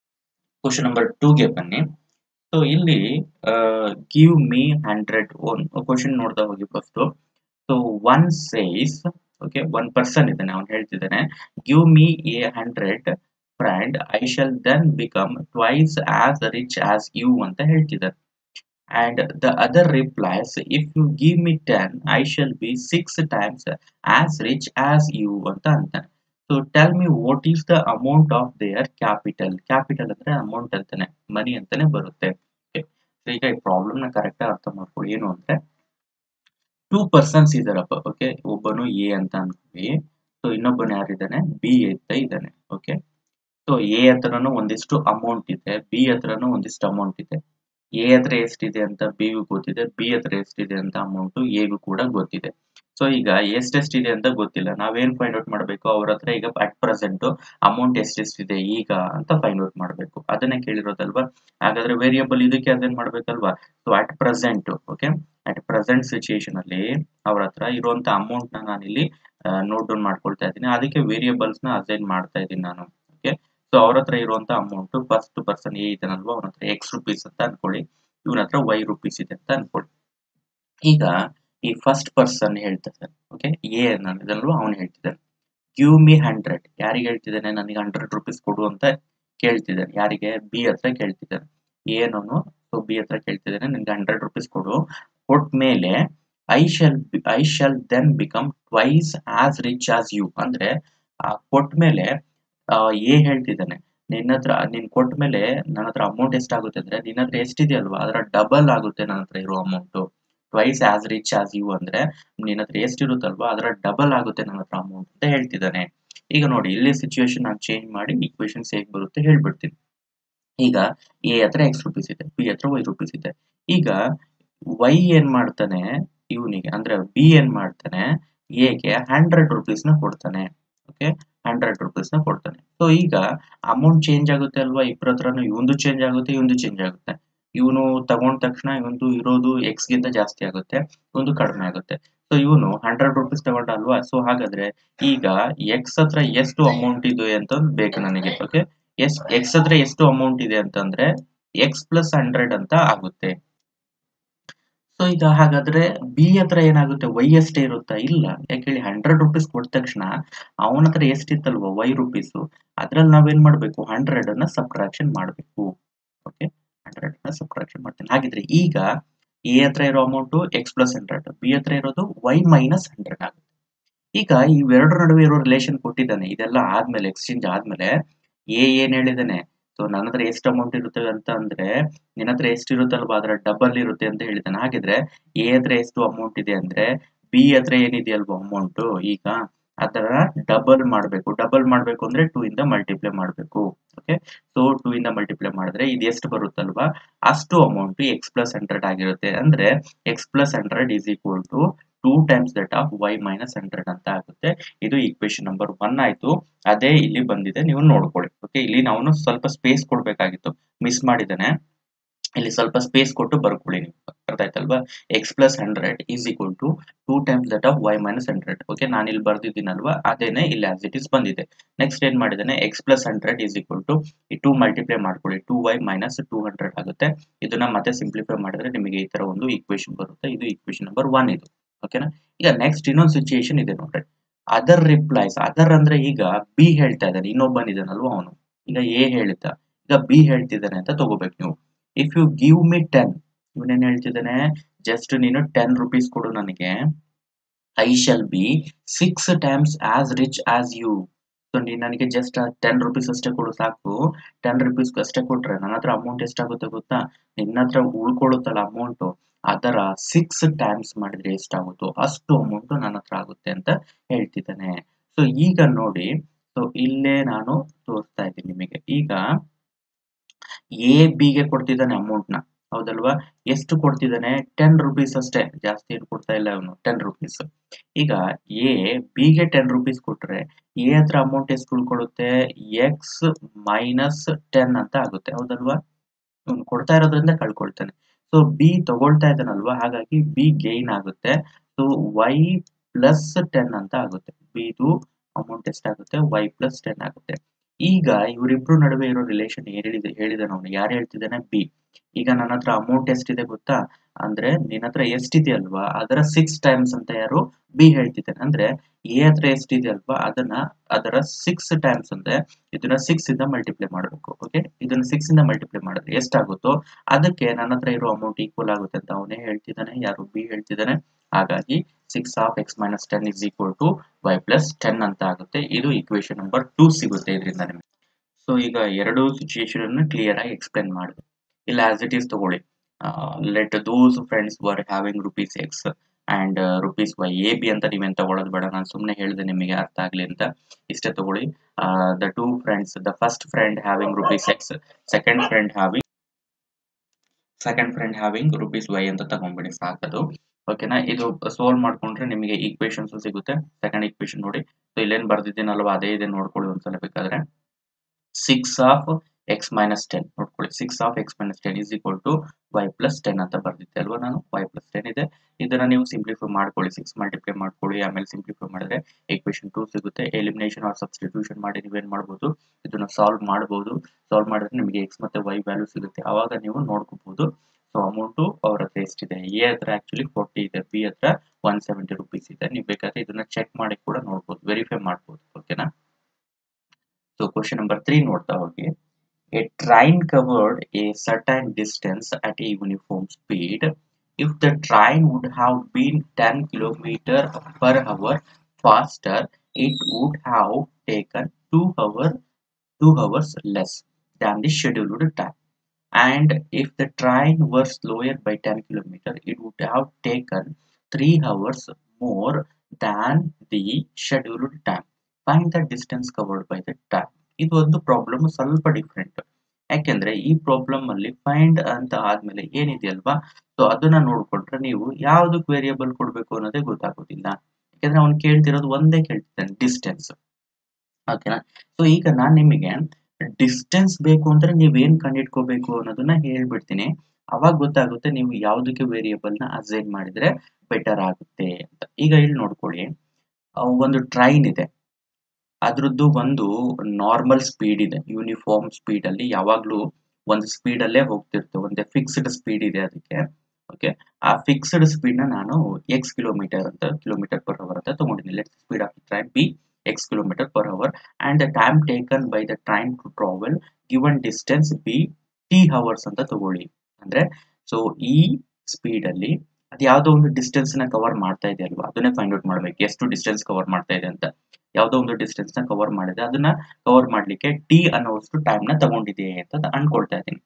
question number ಟೂಗೆ ಬನ್ನಿ ಸೊ ಇಲ್ಲಿ give me hundred one question ನೋಡ್ತಾ ಹೋಗಿ first so one says okay one person ಇದ್ದಾನೆ ಅವ್ನು ಹೇಳ್ತಿದ್ದಾನೆ give me a hundred friend I shall then become twice as rich as you ಅಂತ ಹೇಳ್ತಿದ್ದಾರೆ and the other replies if you give me 10 i shall be 6 times as rich as you ಅಂತ ಅಂತಾನೆ so tell me what is the amount of their capital capital ಅಂದ್ರೆ amount ಅಂತಾನೆ money ಅಂತಾನೆ ಬರುತ್ತೆ so ಈಗ ಈ ಪ್ರಾಬ್ಲಮ್ ನ correct ಅರ್ಥ ಮಾಡ್ಕೊಳ್ಳಿ ಏನು ಅಂದ್ರೆ ಟೂ ಪರ್ಸನ್ಸ್ ಇದಾರಪ್ಪ ಓಕೆ ಒಬ್ಬನು ಎ ಅಂತ ಅನ್ಕೊಳ್ಳಿ ಸೊ ಇನ್ನೊಬ್ಬನು ಯಾರಿದ್ದಾನೆ ಬಿ ಅಂತ ಇದ್ದಾನೆ ಓಕೆ ಸೊ ಎ ಹತ್ರನೂ ಒಂದಿಷ್ಟು ಅಮೌಂಟ್ ಇದೆ ಬಿ ಹತ್ರನೂ ಒಂದಿಷ್ಟು ಅಮೌಂಟ್ ಇದೆ ಎ ಹತ್ರ ಎಷ್ಟಿದೆ ಅಂತ ಬಿಗೂ ಗೊತ್ತಿದೆ ಬಿ ಹತ್ರ ಎಷ್ಟಿದೆ ಅಂತ ಅಮೌಂಟ್ ಎಗೂ ಕೂಡ ಗೊತ್ತಿದೆ ಸೊ ಈಗ ಎಷ್ಟೆಷ್ಟಿದೆ ಅಂತ ಗೊತ್ತಿಲ್ಲ ನಾವೇನ್ ಫೈಂಡ್ ಔಟ್ ಮಾಡಬೇಕು ಅವ್ರ ಹತ್ರ ಈಗ ಅಟ್ ಪ್ರೆಸೆಂಟ್ ಅಮೌಂಟ್ ಎಷ್ಟೆಷ್ಟಿದೆ ಈಗ ಅಂತ ಫೈಂಡ್ ಔಟ್ ಮಾಡಬೇಕು ಅದನ್ನೇ ಕೇಳಿರೋದಲ್ವಾ ಹಾಗಾದ್ರೆ ವೇರಿಯಬಲ್ ಇದಕ್ಕೆ ಅದೇನ್ ಮಾಡ್ಬೇಕಲ್ವಾ so at present okay at present situation ಅಲ್ಲಿ ಅವ್ರ ಹತ್ರ ಇರುವಂತ ಅಮೌಂಟ್ ನ ನಾನು ಇಲ್ಲಿ ನೋಟ್ ಡೌನ್ ಮಾಡ್ಕೊಳ್ತಾ ಇದ್ದೀನಿ ಅದಕ್ಕೆ ವೇರಿಯಬಲ್ಸ್ ನ ಅಸೈನ್ ಮಾಡ್ತಾ ಇದ್ದೀನಿ ನಾನು ಓಕೆ ಸೊ ಅವ್ರ ಹತ್ರ ಇರುವಂತ ಅಮೌಂಟ್ ಫಸ್ಟ್ ಪರ್ಸನ್ ಎ ಇದ್ದಾನಲ್ವಾ ಅವನ ಹತ್ರ ಎಕ್ಸ್ ರುಪೀಸ್ ಅಂತ ಅನ್ಕೊಳ್ಳಿ ಇವನ ಹತ್ರ ವೈ ರುಪೀಸ್ ಇದೆ ಅಂತ ಅನ್ಕೊಳ್ಳಿ ಈಗ ಈ ಫಸ್ಟ್ ಪರ್ಸನ್ ಹೇಳ್ತಿದ್ದಾನೆ ಓಕೆ ಎ ಅನ್ನೋದಲ್ವಾ ಅವನು ಹೇಳ್ತಿದ್ದಾನೆ ಗಿವ್ ಮಿ ಹಂಡ್ರೆಡ್ ಯಾರಿಗೆ ಹೇಳ್ತಿದ್ದಾನೆ ನನಗೆ ಹಂಡ್ರೆಡ್ ರುಪೀಸ್ ಕೊಡು ಅಂತ ಕೇಳ್ತಿದ್ದಾನೆ ಯಾರಿಗೆ ಬಿ ಹತ್ರ ಕೇಳ್ತಿದ್ದಾನೆ ಏನೋನು ಸೊ ಬಿ ಹತ್ರ ಕೇಳ್ತಿದ್ದಾನೆ ನಿನ್ಗೆ ಹಂಡ್ರೆಡ್ ರುಪೀಸ್ ಕೊಡು ಕೊಟ್ಟ ಮೇಲೆ I shall I shall then become twice as rich as you ಅಂದ್ರೆ ಕೊಟ್ಟ ಮೇಲೆ ಎ ಹೇಳ್ತಿದ್ದಾನೆ ನಿನ್ನ ಹತ್ರ ನೀನ್ ಕೊಟ್ಟ ಮೇಲೆ ನನ್ನ ಹತ್ರ ಅಮೌಂಟ್ ಎಷ್ಟಾಗುತ್ತೆ ಅಂದ್ರೆ ನಿನ್ನ ಹತ್ರ ಎಷ್ಟಿದೆಯಲ್ವಾ ಅದರ ಡಬಲ್ ಆಗುತ್ತೆ ನನ್ನ ಹತ್ರ ಇರೋ amount twice as rich as you ಅಂದ್ರೆ ನಿನ್ನ ಹತ್ರ ಎಷ್ಟಿರುತ್ತಲ್ವಾ ಅದರ ಡಬಲ್ ಆಗುತ್ತೆ ನನ್ನ ಹತ್ರ ಅಮೌಂಟ್ ಅಂತ ಹೇಳ್ತಿದ್ದಾನೆ ಈಗ ನೋಡಿ ಇಲ್ಲಿ ಸಿಚುವೇಶನ್ ನಾನು ಚೇಂಜ್ ಮಾಡಿ ಈಕ್ವೇಶನ್ಸ್ ಹೇಗೆ ಬರುತ್ತೆ ಹೇಳ್ಬಿಡ್ತೀನಿ ಈಗ ಎ ಹತ್ರ ಎಕ್ಸ್ ರುಪೀಸ್ ಇದೆ ಬಿ ಹತ್ರ ವೈ ರುಪೀಸ್ ಇದೆ ಈಗ ವೈ ಏನ್ ಮಾಡ್ತಾನೆ ಇವನಿಗೆ ಅಂದ್ರೆ ಬಿ ಏನ್ ಮಾಡ್ತಾನೆ ಎಗೆ ಹಂಡ್ರೆಡ್ ರುಪೀಸ್ ನ ಕೊಡ್ತಾನೆ ಓಕೆ ಹಂಡ್ರೆಡ್ ರುಪೀಸ್ ನ ಕೊಡ್ತಾನೆ ಸೊ ಈಗ ಅಮೌಂಟ್ ಚೇಂಜ್ ಆಗುತ್ತೆ ಅಲ್ವಾ ಇಬ್ಬರ ಹತ್ರನು ಇವಂದು ಚೇಂಜ್ ಆಗುತ್ತೆ ಇವಂದು ಚೇಂಜ್ ಆಗುತ್ತೆ ಇವನು ತಗೊಂಡ ತಕ್ಷಣ ಇವನು ಇರೋದು ಎಕ್ಸ್ ಗಿಂತ ಜಾಸ್ತಿ ಆಗುತ್ತೆ ಒಂದು ಕಡಿಮೆ ಆಗುತ್ತೆ ಸೊ ಇವನು ಹಂಡ್ರೆಡ್ ರುಪೀಸ್ ತಗೊಂಡ ಅಲ್ವಾ ಸೊ ಹಾಗಾದ್ರೆ ಈಗ ಎಕ್ಸ್ ಹತ್ರ ಎಷ್ಟು ಅಮೌಂಟ್ ಇದೆ ಅಂತ ಬೇಕು ನನಗೆ ಓಕೆ ಎಸ್ ಎಕ್ಸ್ ಹತ್ರ ಎಷ್ಟು ಅಮೌಂಟ್ ಇದೆ ಅಂತಂದ್ರೆ ಎಕ್ಸ್ ಪ್ಲಸ್ ಹಂಡ್ರೆಡ್ ಅಂತ ಆಗುತ್ತೆ ಸೊ ಈಗ ಹಾಗಾದ್ರೆ ಬಿ ಹತ್ರ ಏನಾಗುತ್ತೆ ವೈ ಅಷ್ಟೇ ಇರುತ್ತಾ ಇಲ್ಲ ಯಾಕೆ ಹೇಳಿ ಹಂಡ್ರೆಡ್ ರುಪೀಸ್ ಕೊಟ್ಟ ತಕ್ಷಣ ಅವನ ಹತ್ರ ಎಷ್ಟಿತ್ತಲ್ವ ವೈ ರುಪೀಸು ಅದ್ರಲ್ಲಿ ನಾವೇನ್ ಮಾಡ್ಬೇಕು ಹಂಡ್ರೆಡ್ ಅನ್ನ ಸಬ್ಟ್ರಾಕ್ಷನ್ ಮಾಡಬೇಕು ಓಕೆ ಹಂಡ್ರೆಡ್ ನ ಸಬ್ಟ್ರಾಕ್ಷನ್ ಮಾಡ್ತೇನೆ ಹಾಗಿದ್ರೆ ಈಗ ಎ ಹತ್ರ ಇರೋ amount X plus hundred B ಹತ್ರ ಇರೋದು ವೈ ಮೈನಸ್ ಹಂಡ್ರೆಡ್ ಆಗುತ್ತೆ ಈಗ ಇವೆರಡರ ನಡುವೆ ಇರೋ ರಿಲೇಷನ್ ಕೊಟ್ಟಿದ್ದಾನೆ ಇದೆಲ್ಲ ಆದ್ಮೇಲೆ ಎಕ್ಸ್ಚೇಂಜ್ ಆದ್ಮೇಲೆ ಎ ಏನ್ ಹೇಳಿದಾನೆ ಸೊ ನನ್ನ ಹತ್ರ ಎಷ್ಟು ಅಮೌಂಟ್ ಇರುತ್ತೆ ಅಂತ ಅಂದ್ರೆ ನಿನ್ನ ಹತ್ರ ಎಷ್ಟು ಇರುತ್ತಲ್ವಾ ಅದರ ಡಬಲ್ ಇರುತ್ತೆ ಅಂತ ಹೇಳಿದ್ದಾನೆ ಹಾಗಿದ್ರೆ ಎ ಹತ್ರ ಎಷ್ಟು ಅಮೌಂಟ್ ಇದೆ ಅಂದ್ರೆ ಬಿ ಹತ್ರ ಏನಿದೆಯಲ್ವಾ ಅಮೌಂಟ್ ಈಗ ಅದರ ಡಬಲ್ ಮಾಡಬೇಕು ಡಬಲ್ ಮಾಡಬೇಕು ಅಂದ್ರೆ ಟೂ ಇಂದ ಮಲ್ಟಿಪ್ಲೈ ಮಾಡಬೇಕು ಓಕೆ ಸೊ ಟೂ ಇಂದ ಮಲ್ಟಿಪ್ಲೈ ಮಾಡಿದ್ರೆ ಇದು ಎಷ್ಟು ಬರುತ್ತಲ್ವಾ ಅಷ್ಟು ಅಮೌಂಟ್ ಎಕ್ಸ್ ಪ್ಲಸ್ ಹಂಡ್ರೆಡ್ ಆಗಿರುತ್ತೆ ಅಂದ್ರೆ X plus hundred is equal to two times that of Y minus hundred ಅಂತ ಆಗುತ್ತೆ ಇದು ಈಕ್ವೇಶನ್ ನಂಬರ್ ಒನ್ ಆಯ್ತು ಅದೇ ಇಲ್ಲಿ ಬಂದಿದೆ ನೀವು ನೋಡ್ಕೊಳ್ಳಿ ಓಕೆ ಇಲ್ಲಿ ನಾವು ಸ್ವಲ್ಪ ಸ್ಪೇಸ್ ಕೊಡ್ಬೇಕಾಗಿತ್ತು ಮಿಸ್ ಮಾಡಿದ್ದಾನೆ ಇಲ್ಲಿ ಸ್ವಲ್ಪ ಸ್ಪೇಸ್ ಕೊಟ್ಟು ಬರ್ಕೊಳ್ಳಿ ನೀವು ಅರ್ಥ ಆಯ್ತಲ್ವಾ X plus hundred is equal to two times that of Y minus hundred okay ನಾನು ಇಲ್ಲಿ ಬರ್ದಿದ್ದೀನಲ್ವಾ ಅದೇನೆ ಇಲ್ಲಿ ಆಸ್ ಇಟ್ ಇಸ್ ಬಂದಿದೆ ನೆಕ್ಸ್ಟ್ ಏನ್ ಮಾಡಿದ್ದಾನೆ X plus hundred is equal to ಈ ಟೂ ಮಲ್ಟಿಪ್ಲೈ ಮಾಡ್ಕೊಳ್ಳಿ two Y minus two hundred ಆಗುತ್ತೆ ಇದನ್ನ ಮತ್ತೆ ಸಿಂಪ್ಲಿಫೈ ಮಾಡಿದ್ರೆ ನಿಮಗೆ ಈ ತರ ಒಂದು ಈಕ್ವೇಶನ್ ಬರುತ್ತೆ ಇದು ಈಕ್ವೇಶನ್ ನಂಬರ್ ಒನ್ ಇದು ಓಕೆನಾ ಈಗ ನೆಕ್ಸ್ಟ್ ಇನ್ನೊಂದು ಸಿಚುಯೇಷನ್ ಇದೆ ನೋಡ್ರಿ ಅದರ್ ರಿಪ್ಲೈಸ್ ಅದರ್ ಅಂದ್ರೆ ಈಗ ಬಿ ಹೇಳ್ತಾ ಇದ್ದಾನೆ ಇನ್ನೊಬ್ಬನಿದಾನಲ್ವಾ ಅವನು ಈಗ ಎ ಹೇಳಿದ್ದ ಈಗ ಬಿ ಹೇಳ್ತಿದ್ದಾನೆ ಅಂತ ತಗೋಬೇಕು ನೀವು if you give me ten ಇವನೇನ್ ಹೇಳ್ತಿದ್ದಾನೆ ಜಸ್ಟ್ ನೀನು ಟೆನ್ ರುಪೀಸ್ ಕೊಡು ನನಗೆ I shall be six times as rich as you so ನೀನು ನನಗೆ ಜಸ್ಟ್ ಟೆನ್ ರುಪೀಸ್ ಅಷ್ಟೇ ಕೊಡು ಸಾಕು ಟೆನ್ ರುಪೀಸ್ ಅಷ್ಟೇ ಕೊಟ್ರೆ ನನ್ನ ಹತ್ರ ಅಮೌಂಟ್ ಎಷ್ಟಾಗುತ್ತೆ ಗೊತ್ತಾ ನಿನ್ನ ಹತ್ರ ಉಳ್ಕೊಳ್ಳುತ್ತಲ್ಲ ಅಮೌಂಟು ಅದರ ಸಿಕ್ಸ್ ಟೈಮ್ಸ್ ಮಾಡಿದ್ರೆ ಎಷ್ಟಾಗುತ್ತೋ ಅಷ್ಟು ಅಮೌಂಟ್ ನನ್ನ ಹತ್ರ ಆಗುತ್ತೆ ಅಂತ ಹೇಳ್ತಿದ್ದಾನೆ ಸೊ ಈಗ ನೋಡಿ ಸೊ ಇಲ್ಲೇ ನಾನು ತೋರಿಸ್ತಾ ಇದ್ದೀನಿ ನಿಮಗೆ ಈಗ ಎ ಬಿಗೆ ಕೊಡ್ತಿದ್ದಾನೆ ಅಮೌಂಟ್ ನ ಹೌದಲ್ವಾ ಎಷ್ಟು ಕೊಡ್ತಿದ್ದಾನೆ ಟೆನ್ ರುಪೀಸ್ ಅಷ್ಟೇ ಜಾಸ್ತಿ ಏನು ಕೊಡ್ತಾ ಇಲ್ಲ ಅವನು ಟೆನ್ ರುಪೀಸ್ ಈಗ ಎ ಬಿಗೆ ಟೆನ್ ರುಪೀಸ್ ಕೊಟ್ರೆ ಎ ಹತ್ರ ಅಮೌಂಟ್ ಎಷ್ಟು ಉಳ್ಕೊಳ್ಳುತ್ತೆ ಎಕ್ಸ್ ಮೈನಸ್ ಟೆನ್ ಅಂತ ಆಗುತ್ತೆ ಹೌದಲ್ವಾ ಅವ್ನು ಕೊಡ್ತಾ ಇರೋದ್ರಿಂದ ಕಳ್ಕೊಳ್ತಾನೆ ಸೊ ಬಿ ತಗೊಳ್ತಾ ಇದ್ದಾನಲ್ವಾ ಹಾಗಾಗಿ ಬಿ ಗೈನ್ ಆಗುತ್ತೆ ಸೊ ವೈ ಪ್ಲಸ್ ಟೆನ್ ಅಂತ ಆಗುತ್ತೆ ಬಿದು ಅಮೌಂಟ್ ಎಷ್ಟಾಗುತ್ತೆ ವೈ ಪ್ಲಸ್ ಟೆನ್ ಆಗುತ್ತೆ ಈಗ ಇವರಿಬ್ರು ನಡುವೆ ಇರೋ ರಿಲೇಷನ್ ಹೇಳಿದ ಹೇಳಿದಾನೆ ಅವನು ಯಾರು ಹೇಳ್ತಿದ್ದಾನೆ ಬಿ ಈಗ ನನ್ನ ಹತ್ರ ಅಮೌಂಟ್ ಎಷ್ಟಿದೆ ಗೊತ್ತಾ ಅಂದ್ರೆ ನಿನ್ನ ಹತ್ರ ಎಷ್ಟಿದೆ ಅಲ್ವಾ ಅದರ ಸಿಕ್ಸ್ ಟೈಮ್ಸ್ ಅಂತ ಯಾರು ಬಿ ಹೇಳ್ತಿದ್ದಾನೆ ಅಂದ್ರೆ ಎ ಹತ್ರ ಎಷ್ಟಿದೆ ಅಲ್ವಾ ಅದನ್ನ ಅದರ ಸಿಕ್ಸ್ ಟೈಮ್ಸ್ ಅಂದ್ರೆ ಇದನ್ನ ಸಿಕ್ಸ್ ಇಂದ ಮಲ್ಟಿಪ್ಲೈ ಮಾಡಬೇಕು ಓಕೆ ಇದನ್ನ ಸಿಕ್ಸ್ ಇಂದ ಮಲ್ಟಿಪ್ಲೈ ಮಾಡಿದ್ರೆ ಎಷ್ಟಾಗುತ್ತೋ ಅದಕ್ಕೆ ನನ್ನ ಹತ್ರ ಇರೋ ಅಮೌಂಟ್ ಈಕ್ವಲ್ ಆಗುತ್ತೆ ಅಂತ ಅವನೇ ಹೇಳ್ತಿದ್ದಾನೆ ಯಾರು ಬಿ ಹೇಳ್ತಿದ್ದಾನೆ ಹಾಗಾಗಿ six of X minus ten is equal to Y plus ten ಅಂತ ಆಗುತ್ತೆ ಇದು ಈಕ್ವೇಶನ್ ನಂಬರ್ ಟೂ ಸಿಗುತ್ತೆ ಇದರಿಂದ ನಿಮಗೆ ಸೊ ಈಗ ಎರಡು ಸಿಚುಯೇಷನ್ ಕ್ಲಿಯರ್ ಆಗಿ ಎಕ್ಸ್ಪ್ಲೇನ್ ಮಾಡಿದೆ ಇಲ್ಲ ಆಸ್ ಇಟ್ ಈಸ್ ತಗೊಳ್ಳಿ let those friends were having rupees X and rupees Y A B ಅಂತ ನೀವೇನು ತಗೊಳ್ಳೋದು ಬೇಡ ನಾನು ಸುಮ್ಮನೆ ಹೇಳಿದೆ ನಿಮಗೆ ಅರ್ಥ ಆಗಲಿ ಅಂತ ಇಷ್ಟೇ ತಗೊಳ್ಳಿ the two friends the first friend having rupees X second friend having second friend having rupees Y ಅಂತ ತಗೊಂಡ್ಬಿಡಿ ಸಾಕದು ಓಕೆನಾ ಇದು ಸಾಲ್ವ್ ಮಾಡ್ಕೊಂಡ್ರೆ ನಿಮಗೆ ಈಕ್ವೇಶನ್ಸ್ ಸಿಗುತ್ತೆ ಸೆಕೆಂಡ್ ಈಕ್ವೇಶನ್ ನೋಡಿ ಸೊ ಇಲ್ಲೇನು ಬರ್ದಿದ್ದೀನಲ್ವಾ ಅದೇ ಇದೆ ನೋಡ್ಕೊಳ್ಳಿ ಒಂದ್ಸಲ ಬೇಕಾದ್ರೆ six of X minus ten ನೋಡ್ಕೊಳ್ಳಿ six of X minus ten is equal to Y plus ten ಅಂತ ಬರ್ದಿದ್ದೆ ಅಲ್ವಾ ನಾನು ವೈ ಪ್ಲಸ್ ಟೆನ್ ಇದೆ ಇದನ್ನ ನೀವು ಸಿಂಪ್ಲಿಫೈ ಮಾಡ್ಕೊಳ್ಳಿ ಸಿಕ್ಸ್ ಮಲ್ಟಿಪ್ಲೈ ಮಾಡ್ಕೊಳ್ಳಿ ಆಮೇಲೆ ಸಿಂಪ್ಲಿಫೈ ಮಾಡಿದ್ರೆ ಈಕ್ವೇಶನ್ ಟೂ ಸಿಗುತ್ತೆ ಎಲಿಮಿನೇಷನ್ ಆರ್ ಸಬ್ಸ್ಟಿಟ್ಯೂಷನ್ ಮಾಡಿ ನೀವೇನು ಮಾಡ್ಬೋದು ಇದನ್ನ ಸಾಲ್ವ್ ಮಾಡ್ಬೋದು ಸಾಲ್ವ್ ಮಾಡಿದ್ರೆ ನಿಮಗೆ ಎಕ್ಸ್ ಮತ್ತೆ ವೈ ವ್ಯಾಲ್ಯೂ ಸಿಗುತ್ತೆ ಆವಾಗ ನೀವು ನೋಡ್ಕೋಬಹುದು ಸೊ ಅಮೌಂಟು ಅವ್ರ ಹತ್ರ ಎಷ್ಟಿದೆ ಎ ಹತ್ರ ಆಕ್ಚುಲಿ ಫೋರ್ಟಿ ಇದೆ ಬಿ ಹತ್ರ ಒನ್ ಸೆವೆಂಟಿ ರುಪೀಸ್ ಇದೆ ನೀವು ಬೇಕಾದ್ರೆ ಇದನ್ನ ಚೆಕ್ ಮಾಡಿ ಕೂಡ ನೋಡ್ಬೋದು ವೆರಿಫೈ ಮಾಡ್ಬೋದು ಓಕೆನಾ ಸೊ ಕ್ವಶನ್ ನಂಬರ್ ತ್ರೀ ನೋಡ್ತಾ ಹೋಗಿ A train covered a certain distance at a uniform speed. If the train would have been 10 km per hour faster, it would have taken 2 hour, 2 hours less than the scheduled time. And if the train were slower by 10 km, it would have taken 3 hours more than the scheduled time. Find the distance covered by the time. ಇದು ಒಂದು problem ಸ್ವಲ್ಪ different ಯಾಕೆಂದ್ರೆ ಈ problem ಅಲ್ಲಿ find ಅಂತ ಆದ್ಮೇಲೆ ಏನಿದೆಯಲ್ವಾ so ಅದನ್ನ ನೋಡ್ಕೊಂಡ್ರೆ ನೀವು ಯಾವ್ದಕ್ ವೇರಿಯಬಲ್ ಕೊಡ್ಬೇಕು ಅನ್ನೋದೇ ಗೊತ್ತಾಗೋದಿಲ್ಲ ಯಾಕಂದ್ರೆ ಅವ್ನು ಕೇಳ್ತಿರೋದು ಒಂದೇ ಕೇಳ್ತಿದ್ದಾನೆ ಡಿಸ್ಟೆನ್ಸ್ ಓಕೆನಾ ಸೊ ಈಗ ನಾನ್ ನಿಮಗೆ ಡಿಸ್ಟೆನ್ಸ್ ಬೇಕು ಅಂದ್ರೆ ನೀವೇನ್ ಕಂಡಿಡ್ಕೋಬೇಕು ಅನ್ನೋದನ್ನ ಹೇಳ್ಬಿಡ್ತೀನಿ ಅವಾಗ ಗೊತ್ತಾಗುತ್ತೆ ನೀವು ಯಾವುದಕ್ಕೆ ವೇರಿಯೇಬಲ್ನ ಅಸೈನ್ ಮಾಡಿದ್ರೆ ಬೆಟರ್ ಆಗುತ್ತೆ ಅಂತ ಈಗ ಇಲ್ಲಿ ನೋಡ್ಕೊಳ್ಳಿ ಆ, ಒಂದು ಟ್ರೈನ್ ಇದೆ ಅದ್ರದ್ದು ಒಂದು ನಾರ್ಮಲ್ ಸ್ಪೀಡ್ ಇದೆ ಯೂನಿಫಾರ್ಮ್ ಸ್ಪೀಡ್ ಅಲ್ಲಿ ಯಾವಾಗ್ಲೂ ಒಂದು ಸ್ಪೀಡ್ ಅಲ್ಲೇ ಹೋಗ್ತಿರುತ್ತೆ ಒಂದು ಫಿಕ್ಸ್ಡ್ ಸ್ಪೀಡ್ ಇದೆ ಅದಕ್ಕೆ ಓಕೆ ಆ ಫಿಕ್ಸ್ಡ್ ಸ್ಪೀಡ್ ನ ನಾನು ಎಕ್ಸ್ ಕಿಲೋಮೀಟರ್ ಅಂತ ಕಿಲೋಮೀಟರ್ ಪರ್ ಅವರ್ ಅಂತ ತಗೊಂಡಿದ್ದೀನಿ let speed of train be x kilometre per hour and the time taken by the train to travel given distance be t hours ಅಂತ ತಗೊಳ್ಳಿ ಅಂದ್ರೆ so ಈ speed ಅಲ್ಲಿ ಅದು ಯಾವ್ದೋ ಒಂದು ಡಿಸ್ಟೆನ್ಸ್ ನ ಕವರ್ ಮಾಡ್ತಾ ಇದೆ ಅಲ್ವಾ ಅದನ್ನೇ ಫೈಂಡ್ ಔಟ್ ಮಾಡ್ಬೇಕು ಎಷ್ಟು ಡಿಸ್ಟೆನ್ಸ್ ಕವರ್ ಮಾಡ್ತಾ ಇದೆ ಅಂತ ಯಾವ್ದೋ ಒಂದು ಡಿಸ್ಟೆನ್ಸ್ ನ ಕವರ್ ಮಾಡಿದೆ ಅದನ್ನ ಕವರ್ ಮಾಡ್ಲಿಕ್ಕೆ ಟಿ ಅನ್ನೋಷ್ಟು ಟೈಮ್ ನ ತಗೊಂಡಿದೆ ಅಂತ ಅನ್ಕೊಳ್ತಾ ಇದ್ದೀನಿ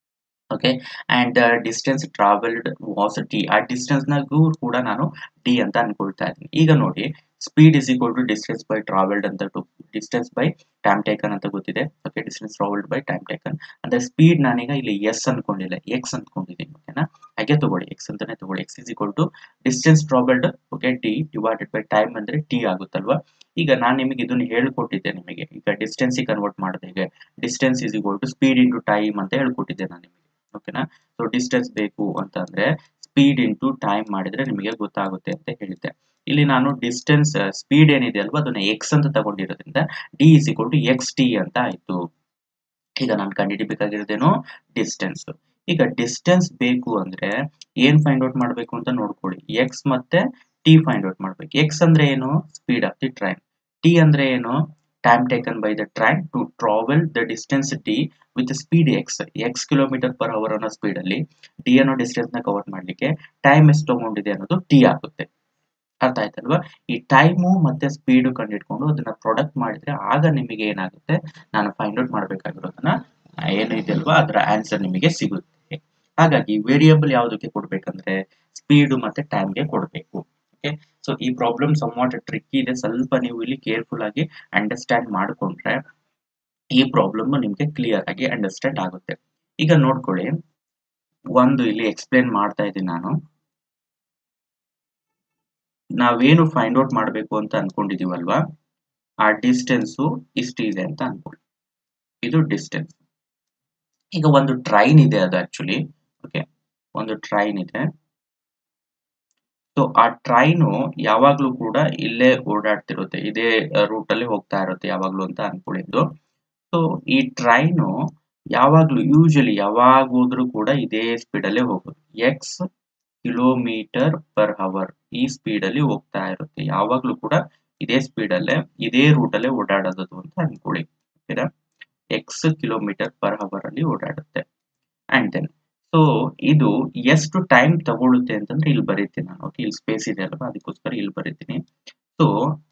okay and distance travelled was t ಆ ಡಿಸ್ಟೆನ್ಸ್ ನಾಗೂ ಕೂಡ ನಾನು ಟಿ ಅಂತ ಅನ್ಕೊಳ್ತಾ ಇದ್ದೀನಿ ಈಗ ನೋಡಿ speed is equal to distance by travelled ಅಂತ ಡಿಸ್ಟೆನ್ಸ್ ಬೈ ಟೈಮ್ ಟೇಕನ್ ಅಂತ ಗೊತ್ತಿದೆ okay distance travelled by time taken ಅಂದ್ರೆ ಸ್ಪೀಡ್ ನಾನೀಗ ಇಲ್ಲಿ ಎಸ್ ಅನ್ಕೊಂಡಿಲ್ಲ ಎಕ್ಸ್ ಅನ್ಕೊಂಡಿದ್ದೀನಿ ಓಕೆನಾ ಹಾಗೆ ತಗೊಳ್ಳಿ ಎಕ್ಸ್ ಅಂತಾನೆ ತಗೊಳ್ಳಿ x is equal to distance travelled okay t divided by time ಅಂದ್ರೆ ಟಿ ಆಗುತ್ತಲ್ವಾ ಈಗ ನಾನು ನಿಮಗೆ ಇದನ್ನು ಹೇಳ್ಕೊಟ್ಟಿದ್ದೆ ನಿಮಗೆ ಈಗ ಡಿಸ್ಟೆನ್ಸ್ ಕನ್ವರ್ಟ್ ಮಾಡಿದೆ ಈಗ distance is equal to speed into time ಅಂತ ಹೇಳ್ಕೊಟ್ಟಿದ್ದೆ ನಾನು ನಿಮಗೆ ಓಕೆನಾ ಸೊ ಡಿಸ್ಟೆನ್ಸ್ ಬೇಕು ಅಂತಂದ್ರೆ ಸ್ಪೀಡ್ ಇಂಟು ಟೈಮ್ ಮಾಡಿದ್ರೆ ನಿಮಗೆ ಗೊತ್ತಾಗುತ್ತೆ ಅಂತ ಹೇಳಿದ್ದೆ ಇಲ್ಲಿ ನಾನು ಡಿಸ್ಟೆನ್ಸ್ ಸ್ಪೀಡ್ ಏನಿದೆ ಅಲ್ವಾ ಅದನ್ನ ಎಕ್ಸ್ ಅಂತ ತಗೊಂಡಿರೋದ್ರಿಂದ d is equal to x t ಅಂತ ಆಯ್ತು ಈಗ ನಾನು ಕಂಡುಹಿಡಿಬೇಕಾಗಿರೋದೇನು ಡಿಸ್ಟೆನ್ಸ್ ಈಗ ಡಿಸ್ಟೆನ್ಸ್ ಬೇಕು ಅಂದ್ರೆ ಏನ್ ಫೈಂಡ್ ಔಟ್ ಮಾಡ್ಬೇಕು ಅಂತ ನೋಡ್ಕೊಳ್ಳಿ ಎಕ್ಸ್ ಮತ್ತೆ ಟಿ ಫೈಂಡ್ ಔಟ್ ಮಾಡ್ಬೇಕು ಎಕ್ಸ್ ಅಂದ್ರೆ ಏನು speed of the train t ಅಂದ್ರೆ ಏನು time taken by the train to travel the distance t with speed x x kilometre per hour ಅನ್ನೋ ಸ್ಪೀಡ್ ಅಲ್ಲಿ ಟಿ ಅನ್ನೋ ಡಿಸ್ಟೆನ್ಸ್ ನ ಕವರ್ ಮಾಡ್ಲಿಕ್ಕೆ ಟೈಮ್ ಎಷ್ಟು ತಗೊಂಡಿದೆ ಅನ್ನೋದು ಟಿ ಆಗುತ್ತೆ ಅರ್ಥ ಆಯ್ತಲ್ವಾ ಈ ಟೈಮು ಮತ್ತೆ ಸ್ಪೀಡು ಕಂಡಿಡ್ಕೊಂಡು ಅದನ್ನ ಪ್ರೊಡಕ್ಟ್ ಮಾಡಿದ್ರೆ ಆಗ ನಿಮಗೆ ಏನಾಗುತ್ತೆ ನಾನು ಫೈಂಡ್ ಔಟ್ ಮಾಡ್ಬೇಕಾಗಿರೋದನ್ನ ಏನಿದೆ ಅಲ್ವಾ ಅದರ ಆನ್ಸರ್ ನಿಮಗೆ ಸಿಗುತ್ತೆ ಹಾಗಾಗಿ ವೇರಿಯಬಲ್ ಯಾವುದಕ್ಕೆ ಕೊಡ್ಬೇಕಂದ್ರೆ ಸ್ಪೀಡು ಮತ್ತೆ ಟೈಮ್ಗೆ ಕೊಡಬೇಕು ಓಕೆ ಸೊ ಈ ಪ್ರಾಬ್ಲಮ್ ಸಮ್ವಾಟ್ ಟ್ರಿಕ್ಕಿ ಇದೆ ಸ್ವಲ್ಪ ನೀವು ಇಲ್ಲಿ ಕೇರ್ಫುಲ್ ಆಗಿ ಅಂಡರ್ಸ್ಟ್ಯಾಂಡ್ ಮಾಡಿಕೊಂಡ್ರೆ ಈ ಪ್ರಾಬ್ಲಮ್ ನಿಮ್ಗೆ ಕ್ಲಿಯರ್ ಆಗಿ ಅಂಡರ್ಸ್ಟ್ಯಾಂಡ್ ಆಗುತ್ತೆ ಈಗ ನೋಡ್ಕೊಳ್ಳಿ ಒಂದು ಇಲ್ಲಿ ಎಕ್ಸ್ಪ್ಲೇನ್ ಮಾಡ್ತಾ ಇದ್ದೀನಿ ನಾನು ನಾವೇನು ಫೈಂಡ್ ಔಟ್ ಮಾಡಬೇಕು ಅಂತ ಅನ್ಕೊಂಡಿದೀವಲ್ವಾ ಆ ಡಿಸ್ಟೆನ್ಸು ಇಷ್ಟಿದೆ ಅಂತ ಅನ್ಕೊಳ್ಳಿ ಇದು ಡಿಸ್ಟೆನ್ಸ್ ಈಗ ಒಂದು ಟ್ರೈನ್ ಇದೆ ಅದು ಆಕ್ಚುಲಿ ಓಕೆ ಒಂದು ಟ್ರೈನ್ ಇದೆ ಸೊ ಆ ಟ್ರೈನು ಯಾವಾಗ್ಲೂ ಕೂಡ ಇಲ್ಲೇ ಓಡಾಡ್ತಿರುತ್ತೆ ಇದೇ ರೂಟ್ ಅಲ್ಲಿ ಹೋಗ್ತಾ ಇರುತ್ತೆ ಯಾವಾಗ್ಲೂ ಅಂತ ಅನ್ಕೊಳ್ಳಿದ್ದು ಸೊ ಈ ಟ್ರೈನು ಯಾವಾಗ್ಲೂ ಯೂಶಲಿ ಯಾವಾಗ ಹೋದ್ರೂ ಕೂಡ ಇದೇ ಸ್ಪೀಡ್ ಅಲ್ಲೇ ಹೋಗೋದು ಎಕ್ಸ್ ಕಿಲೋಮೀಟರ್ ಪರ್ ಅವರ್ ಈ ಸ್ಪೀಡ್ ಅಲ್ಲಿ ಹೋಗ್ತಾ ಇರುತ್ತೆ ಯಾವಾಗ್ಲೂ ಕೂಡ ಇದೇ ಸ್ಪೀಡ್ ಅಲ್ಲೇ ಇದೇ ರೂಟ್ ಅಲ್ಲೇ ಓಡಾಡೋದು ಅಂತ ಅನ್ಕೊಳ್ಳಿ ಓಕೆನಾ ಎಕ್ಸ್ ಕಿಲೋಮೀಟರ್ ಪರ್ ಅವರ್ ಅಲ್ಲಿ ಓಡಾಡುತ್ತೆ ಅಂಡ್ ದೆನ್ ಸೊ ಇದು ಎಷ್ಟು ಟೈಮ್ ತಗೊಳುತ್ತೆ ಅಂತಂದ್ರೆ ಇಲ್ಲಿ ಬರೀತೀನಿ ನಾನು ಓಕೆ ಇಲ್ಲಿ ಸ್ಪೇಸ್ ಇದೆ ಅಲ್ವಾ ಅದಕ್ಕೋಸ್ಕರ ಇಲ್ಲಿ ಬರೀತೀನಿ ಸೊ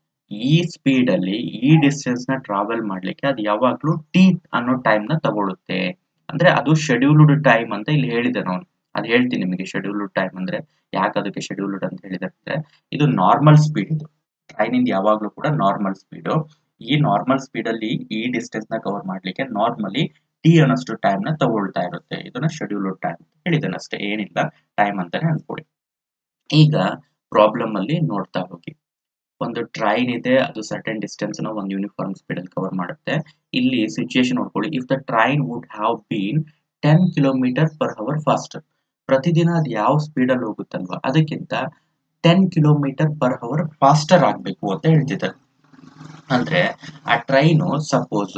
ಈ ಸ್ಪೀಡ್ ಅಲ್ಲಿ ಈ ಡಿಸ್ಟೆನ್ಸ್ ನ ಟ್ರಾವೆಲ್ ಮಾಡ್ಲಿಕ್ಕೆ ಅದು ಯಾವಾಗ್ಲೂ ಟಿ ಅನ್ನೋ ಟೈಮ್ ನ ತಗೊಳುತ್ತೆ ಅಂದ್ರೆ ಅದು ಶೆಡ್ಯೂಲ್ಡ್ ಟೈಮ್ ಅಂತ ಇಲ್ಲಿ ಹೇಳಿದೆ ನಾನು ಅದು ಹೇಳ್ತೀನಿ ನಿಮಗೆ ಶೆಡ್ಯೂಲ್ಡ್ ಟೈಮ್ ಅಂದ್ರೆ ಯಾಕೆ ಅದಕ್ಕೆ ಶೆಡ್ಯೂಲ್ಡ್ ಅಂತ ಹೇಳಿದ್ರೆ ಇದು ನಾರ್ಮಲ್ ಸ್ಪೀಡ್ ಇದು ಟ್ರೈನ್ ಇಂದ ಯಾವಾಗ್ಲೂ ಕೂಡ ನಾರ್ಮಲ್ ಸ್ಪೀಡ್ ಈ ನಾರ್ಮಲ್ ಸ್ಪೀಡ್ ಅಲ್ಲಿ ಈ ಡಿಸ್ಟೆನ್ಸ್ ನ ಕವರ್ ಮಾಡ್ಲಿಕ್ಕೆ ನಾರ್ಮಲಿ ಟಿ ಅನ್ನಷ್ಟು ಟೈಮ್ ನ ತಗೊಳ್ತಾ ಇರುತ್ತೆ ಇದನ್ನ ಶೆಡ್ಯೂಲ್ಡ್ ಟೈಮ್ ಹೇಳಿದ್ದೇನೆ ಅಷ್ಟೇ ಏನಿಲ್ಲ ಟೈಮ್ ಅಂತಾನೆ ಅನ್ಕೊಳ್ಳಿ ಈಗ ಪ್ರಾಬ್ಲಮ್ ಅಲ್ಲಿ ನೋಡ್ತಾ ಹೋಗಿ ಒಂದು ಟ್ರೈನ್ ಇದೆ ಅದು ಸರ್ಟನ್ ಡಿಸ್ಟೆನ್ಸ್ ನ ಒಂದು ಯೂನಿಫಾರ್ಮ್ ಸ್ಪೀಡ್ ಅಲ್ಲಿ ಕವರ್ ಮಾಡುತ್ತೆ ಇಲ್ಲಿ ಸಿಚುಯೇಷನ್ ನೋಡ್ಕೊಳ್ಳಿ if the train would have been ten kilometre per hour faster ಪ್ರತಿದಿನ ಅದು ಯಾವ ಸ್ಪೀಡ್ ಅಲ್ಲಿ ಹೋಗುತ್ತಲ್ವಾ ಅದಕ್ಕಿಂತ ten kilometre per hour faster ಆಗಬೇಕು ಅಂತ ಹೇಳ್ತಿದ್ದಾರೆ ಅಂದ್ರೆ ಆ ಟ್ರೈನು ಸಪೋಸ್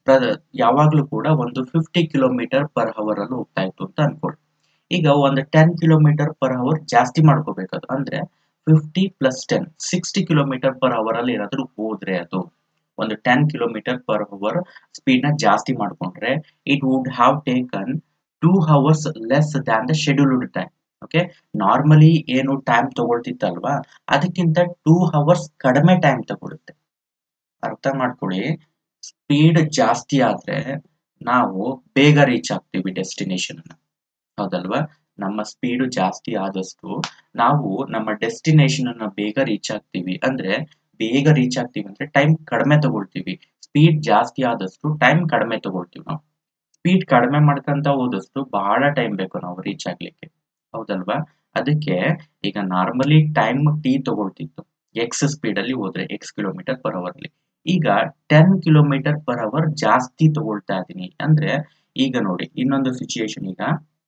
ಯಾವಾಗ್ಲೂ ಕೂಡ ಒಂದು ಫಿಫ್ಟಿ ಕಿಲೋಮೀಟರ್ ಪರ್ ಅವರ್ ಅಲ್ಲಿ ಹೋಗ್ತಾ ಇತ್ತು ಅಂತ ಅನ್ಕೊಳ್ಳಿ ಈಗ ಒಂದು ಟೆನ್ ಕಿಲೋಮೀಟರ್ ಪರ್ ಅವರ್ ಜಾಸ್ತಿ ಮಾಡ್ಕೋಬೇಕದು ಅಂದ್ರೆ fifty plus ten sixty kilometre per hour ಅಲ್ಲಿ ಏನಾದ್ರೂ ಹೋದ್ರೆ ಅದು ಒಂದು ten kilometre per hour speed ನ ಜಾಸ್ತಿ ಮಾಡ್ಕೊಂಡ್ರೆ it would have taken two hours less than the scheduled time okay normally ಏನು ಟೈಮ್ ತಗೊಳ್ತಿತ್ತಲ್ವಾ ಅದಕ್ಕಿಂತ ಟೂ ಅವರ್ಸ್ ಕಡಿಮೆ ಟೈಮ್ ತಗೊಳುತ್ತೆ ಅರ್ಥ ಮಾಡ್ಕೊಳ್ಳಿ ಸ್ಪೀಡ್ ಜಾಸ್ತಿ ಆದ್ರೆ ನಾವು ಬೇಗ ರೀಚ್ ಆಗ್ತೀವಿ ಡೆಸ್ಟಿನೇಷನ್ ಹೌದಲ್ವಾ ನಮ್ಮ ಸ್ಪೀಡ್ ಜಾಸ್ತಿ ಆದಷ್ಟು ನಾವು ನಮ್ಮ ಡೆಸ್ಟಿನೇಷನ್ ಅನ್ನ ಬೇಗ ರೀಚ್ ಆಗ್ತೀವಿ ಅಂದ್ರೆ ಬೇಗ ರೀಚ್ ಆಗ್ತೀವಿ ಅಂದ್ರೆ ಟೈಮ್ ಕಡಿಮೆ ತಗೊಳ್ತೀವಿ ಸ್ಪೀಡ್ ಜಾಸ್ತಿ ಆದಷ್ಟು ಟೈಮ್ ಕಡಿಮೆ ತಗೊಳ್ತೀವಿ ನಾವು ಸ್ಪೀಡ್ ಕಡಿಮೆ ಮಾಡ್ಕೊಂತ ಹೋದಷ್ಟು ಬಹಳ ಟೈಮ್ ಬೇಕು ನಾವು ರೀಚ್ ಆಗ್ಲಿಕ್ಕೆ ಹೌದಲ್ವಾ ಅದಕ್ಕೆ ಈಗ ನಾರ್ಮಲಿ ಟೈಮ್ ಟಿ ತಗೊಳ್ತಿತ್ತು ಎಕ್ಸ್ ಸ್ಪೀಡ್ ಅಲ್ಲಿ ಹೋದ್ರೆ ಎಕ್ಸ್ ಕಿಲೋಮೀಟರ್ ಪರ್ ಅವರ್ ಅಲ್ಲಿ ಈಗ ಟೆನ್ ಕಿಲೋಮೀಟರ್ ಪರ್ ಅವರ್ ಜಾಸ್ತಿ ತಗೊಳ್ತಾ ಇದೀನಿ ಅಂದ್ರೆ ಈಗ ನೋಡಿ ಇನ್ನೊಂದು ಸಿಚುಯೇಷನ್ ಈಗ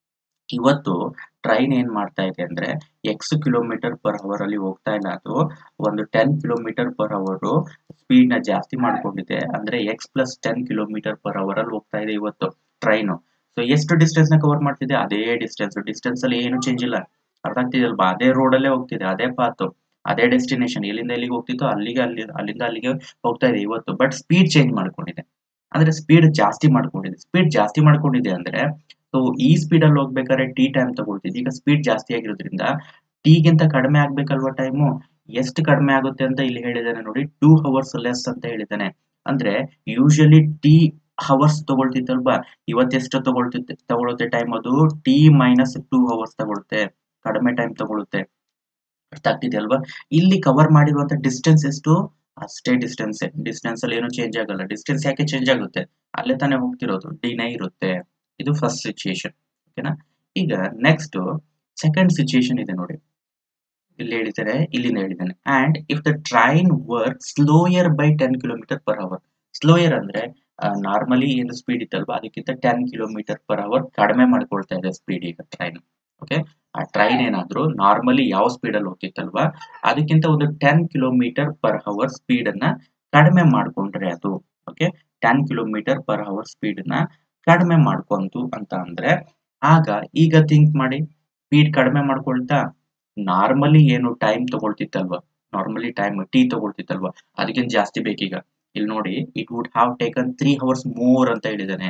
ಇವತ್ತು ಟ್ರೈನ್ ಏನ್ ಮಾಡ್ತಾ ಇದೆ ಅಂದ್ರೆ ಎಕ್ಸ್ ಕಿಲೋಮೀಟರ್ ಪರ್ ಅವರ್ ಅಲ್ಲಿ ಹೋಗ್ತಾ ಇಲ್ಲ ಅದು ಒಂದು ten kilometre per hour speed ನ ಜಾಸ್ತಿ ಮಾಡ್ಕೊಂಡಿದೆ ಅಂದ್ರೆ X plus ten kilometre per hour ಅಲ್ಲಿ ಹೋಗ್ತಾ ಇದೆ ಇವತ್ತು ಟ್ರೈನು ಸೊ ಎಷ್ಟು ಡಿಸ್ಟೆನ್ಸ್ ನ ಕವರ್ ಮಾಡ್ತಿದೆ ಅದೇ ಡಿಸ್ಟೆನ್ಸ್ ಡಿಸ್ಟೆನ್ಸ್ ಅಲ್ಲಿ ಏನು ಚೇಂಜ್ ಇಲ್ಲ ಅರ್ಥ ಆಗ್ತಿದಲ್ವಾ ಅದೇ ರೋಡ್ ಅಲ್ಲೇ ಹೋಗ್ತಿದೆ ಅದೇ ಪಾತ್ ಅದೇ ಡೆಸ್ಟಿನೇಷನ್ ಎಲ್ಲಿಂದ ಎಲ್ಲಿಗೆ ಹೋಗ್ತಿತ್ತು ಅಲ್ಲಿಗೆ ಅಲ್ಲಿ ಅಲ್ಲಿಂದ ಅಲ್ಲಿಗೆ ಹೋಗ್ತಾ ಇದೆ ಇವತ್ತು ಬಟ್ ಸ್ಪೀಡ್ ಚೇಂಜ್ ಮಾಡ್ಕೊಂಡಿದೆ ಅಂದ್ರೆ ಸ್ಪೀಡ್ ಜಾಸ್ತಿ ಮಾಡ್ಕೊಂಡಿದೆ ಸ್ಪೀಡ್ ಜಾಸ್ತಿ ಮಾಡ್ಕೊಂಡಿದೆ ಅಂದ್ರೆ ಸೊ ಈ ಸ್ಪೀಡ್ ಅಲ್ಲಿ ಹೋಗ್ಬೇಕಾದ್ರೆ ಟಿ ಟೈಮ್ ತಗೊಳ್ತಿದ್ದೆ ಈಗ ಸ್ಪೀಡ್ ಜಾಸ್ತಿ ಆಗಿರೋದ್ರಿಂದ ಟಿಗಿಂತ ಕಡಿಮೆ ಆಗ್ಬೇಕಲ್ವಾ ಟೈಮು ಎಷ್ಟು ಕಡಿಮೆ ಆಗುತ್ತೆ ಅಂತ ಇಲ್ಲಿ ಹೇಳಿದಾನೆ ನೋಡಿ ಟೂ ಅವರ್ಸ್ ಲೆಸ್ ಅಂತ ಹೇಳಿದ್ದಾನೆ ಅಂದ್ರೆ ಯೂಶಲಿ ಟಿ ಅವರ್ಸ್ ತಗೊಳ್ತಿತ್ತಲ್ವಾ ಇವತ್ತೆಷ್ಟು ತಗೊಳ್ತಿತ್ತೆ ತಗೊಳುತ್ತೆ ಟೈಮ್ ಅದು ಟಿ ಮೈನಸ್ ಟೂ ಅವರ್ಸ್ ತಗೊಳುತ್ತೆ ಕಡಿಮೆ ಟೈಮ್ ತಗೊಳುತ್ತೆ ಅರ್ಥ ಆಗ್ತಿದೆ ಅಲ್ವಾ ಇಲ್ಲಿ ಕವರ್ ಮಾಡಿರುವಂತ ಡಿಸ್ಟೆನ್ಸ್ ಎಷ್ಟು ಅಷ್ಟೇ ಡಿಸ್ಟೆನ್ಸ್ ಡಿಸ್ಟೆನ್ಸ್ ಅಲ್ಲಿ ಏನು ಚೇಂಜ್ ಆಗಲ್ಲ ಡಿಸ್ಟೆನ್ಸ್ ಯಾಕೆ ಚೇಂಜ್ ಆಗುತ್ತೆ ಅಲ್ಲೇ ತಾನೇ ಹೋಗ್ತಿರೋದು ಡಿನೇ ಇರುತ್ತೆ ಇದು ಫಸ್ಟ್ ಸಿಚುಯೇಷನ್ ಓಕೆನಾ ಈಗ ನೆಕ್ಸ್ಟ್ ಸೆಕೆಂಡ್ ಸಿಚುಯೇಷನ್ ಇದೆ ನೋಡಿ ಇಲ್ಲಿ ಹೇಳಿದ್ದಾರೆ ಇಲ್ಲಿಂದ ಹೇಳಿದ್ದಾನೆ and if the train work slower by ten kilometre per hour slower ಅಂದ್ರೆ ನಾರ್ಮಲಿ ಏನು ಸ್ಪೀಡ್ ಇತ್ತಲ್ವಾ ಅದಕ್ಕಿಂತ ಟೆನ್ ಕಿಲೋಮೀಟರ್ ಪರ್ ಅವರ್ ಕಡಿಮೆ ಮಾಡ್ಕೊಳ್ತಾ ಇದೆ ಸ್ಪೀಡ್ ಈಗ ಟ್ರೈನ್ ಓಕೆ ಆ ಟ್ರೈನ್ ಏನಾದ್ರು ನಾರ್ಮಲಿ ಯಾವ ಸ್ಪೀಡ್ ಅಲ್ಲಿ ಹೋಗ್ತಿತ್ತಲ್ವಾ ಅದಕ್ಕಿಂತ ಒಂದು ten kilometre per hour speed ಅನ್ನ ಕಡಿಮೆ ಮಾಡ್ಕೊಂಡ್ರೆ ಅದು okay ten kilometre per hour speed ನ ಕಡಿಮೆ ಮಾಡ್ಕೊಂತು ಅಂತ ಅಂದ್ರೆ ಆಗ ಈಗ ಥಿಂಕ್ ಮಾಡಿ ಸ್ಪೀಡ್ ಕಡಿಮೆ ಮಾಡ್ಕೊಳ್ತಾ ನಾರ್ಮಲಿ ಏನು ಟೈಮ್ ತಗೊಳ್ತಿತ್ತಲ್ವಾ ನಾರ್ಮಲಿ ಟೈಮ್ ಟಿ ತಗೊಳ್ತಿತ್ತಲ್ವಾ ಅದಕ್ಕಿಂತ ಜಾಸ್ತಿ ಬೇಕೀಗ ಇಲ್ಲಿ ನೋಡಿ it would have taken three hours more ಅಂತ ಹೇಳಿದಾನೆ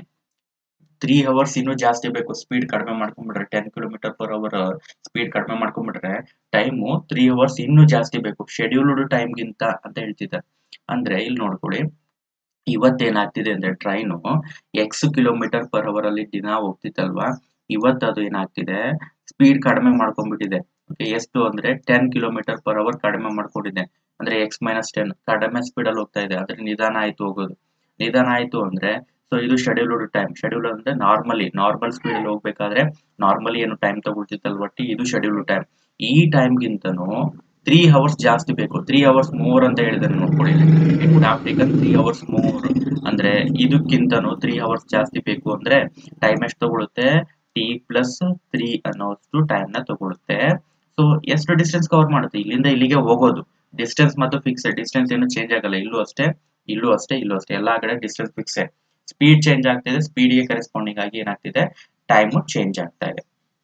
ತ್ರೀ ಅವರ್ಸ್ ಇನ್ನೂ ಜಾಸ್ತಿ ಬೇಕು ಸ್ಪೀಡ್ ಕಡಿಮೆ ಮಾಡ್ಕೊಂಡ್ಬಿಟ್ರೆ ten kilometre per hour speed ಕಡಿಮೆ ಮಾಡ್ಕೊಂಡ್ಬಿಟ್ರೆ ಟೈಮು ತ್ರೀ ಅವರ್ಸ್ ಇನ್ನೂ ಜಾಸ್ತಿ ಬೇಕು ಶೆಡ್ಯೂಲ್ಡ್ ಟೈಮ್ಗಿಂತ ಅಂತ ಹೇಳ್ತಿದ್ದಾರೆ ಅಂದ್ರೆ ಇಲ್ಲಿ ನೋಡ್ಕೊಳ್ಳಿ ಇವತ್ತೇನಾಗ್ತಿದೆ ಅಂದ್ರೆ train x kilometre per hour ಅಲ್ಲಿ ದಿನ ಹೋಗ್ತಿತ್ತಲ್ವಾ ಇವತ್ತು ಅದು ಏನಾಗ್ತಿದೆ ಸ್ಪೀಡ್ ಕಡಿಮೆ ಮಾಡ್ಕೊಂಡ್ಬಿಟ್ಟಿದೆ ಓಕೆ ಎಷ್ಟು ಅಂದ್ರೆ ಟೆನ್ ಕಿಲೋಮೀಟರ್ ಪರ್ ಅವರ್ ಕಡಿಮೆ ಮಾಡ್ಕೊಂಡಿದೆ ಅಂದ್ರೆ ಎಕ್ಸ್ ಮೈನಸ್ ಟೆನ್ ಕಡಿಮೆ ಸ್ಪೀಡ್ ಅಲ್ಲಿ ಹೋಗ್ತಾ ಇದೆ ಅಂದ್ರೆ ನಿಧಾನ ಆಯ್ತು ಹೋಗೋದು ನಿಧಾನ ಆಯ್ತು ಅಂದ್ರೆ ಸೊ ಇದು ಶೆಡ್ಯೂಲ್ಡ್ ಟೈಮ್ ಶೆಡ್ಯೂಲ್ ಅಂದ್ರೆ ನಾರ್ಮಲಿ ನಾರ್ಮಲ್ ಸ್ಪೀಡ್ ಅಲ್ಲಿ ಹೋಗ್ಬೇಕಾದ್ರೆ ನಾರ್ಮಲಿ ಏನು ಟೈಮ್ ತಗೊಳ್ತಿತ್ತಲ್ವ ಟಿ ಇದು ಶೆಡ್ಯೂಲ್ಡ್ ಟೈಮ್ ಈ ಟೈಮ್ಗಿಂತನೂ ತ್ರೀ ಅವರ್ಸ್ ಜಾಸ್ತಿ ಬೇಕು ತ್ರೀ ಅವರ್ಸ್ ಮೋರ್ ಅಂತ ಹೇಳಿದಾರೆ ನೋಡ್ಕೊಳ್ಳಿ it would have taken three hours more ಅಂದ್ರೆ ಇದಕ್ಕಿಂತನೂ ತ್ರೀ ಅವರ್ಸ್ ಜಾಸ್ತಿ ಬೇಕು ಅಂದ್ರೆ ಟೈಮ್ ಎಷ್ಟು ತಗೊಳುತ್ತೆ ಟಿ ಪ್ಲಸ್ ತ್ರೀ ಅನ್ನೋಷ್ಟು ಟೈಮ್ ನ ತಗೊಳುತ್ತೆ ಸೊ ಎಷ್ಟು ಡಿಸ್ಟೆನ್ಸ್ ಕವರ್ ಮಾಡುತ್ತೆ ಇಲ್ಲಿಂದ ಇಲ್ಲಿಗೆ ಹೋಗೋದು ಡಿಸ್ಟೆನ್ಸ್ ಮತ್ತು ಫಿಕ್ಸ್ ಡಿಸ್ಟೆನ್ಸ್ ಏನು ಚೇಂಜ್ ಆಗಲ್ಲ ಇಲ್ಲೂ ಅಷ್ಟೇ ಇಲ್ಲೂ ಅಷ್ಟೇ ಇಲ್ಲೂ ಅಷ್ಟೇ ಎಲ್ಲಾ ಕಡೆ ಡಿಸ್ಟೆನ್ಸ್ ಫಿಕ್ಸ್ ಸ್ಪೀಡ್ ಚೇಂಜ್ ಆಗ್ತಿದೆ ಸ್ಪೀಡ್ಗೆ ಕರೆಸ್ಪಾಂಡಿಂಗ್ ಆಗಿ ಏನಾಗ್ತಿದೆ ಟೈಮ್ ಚೇಂಜ್ ಆಗ್ತಾ ಇದೆ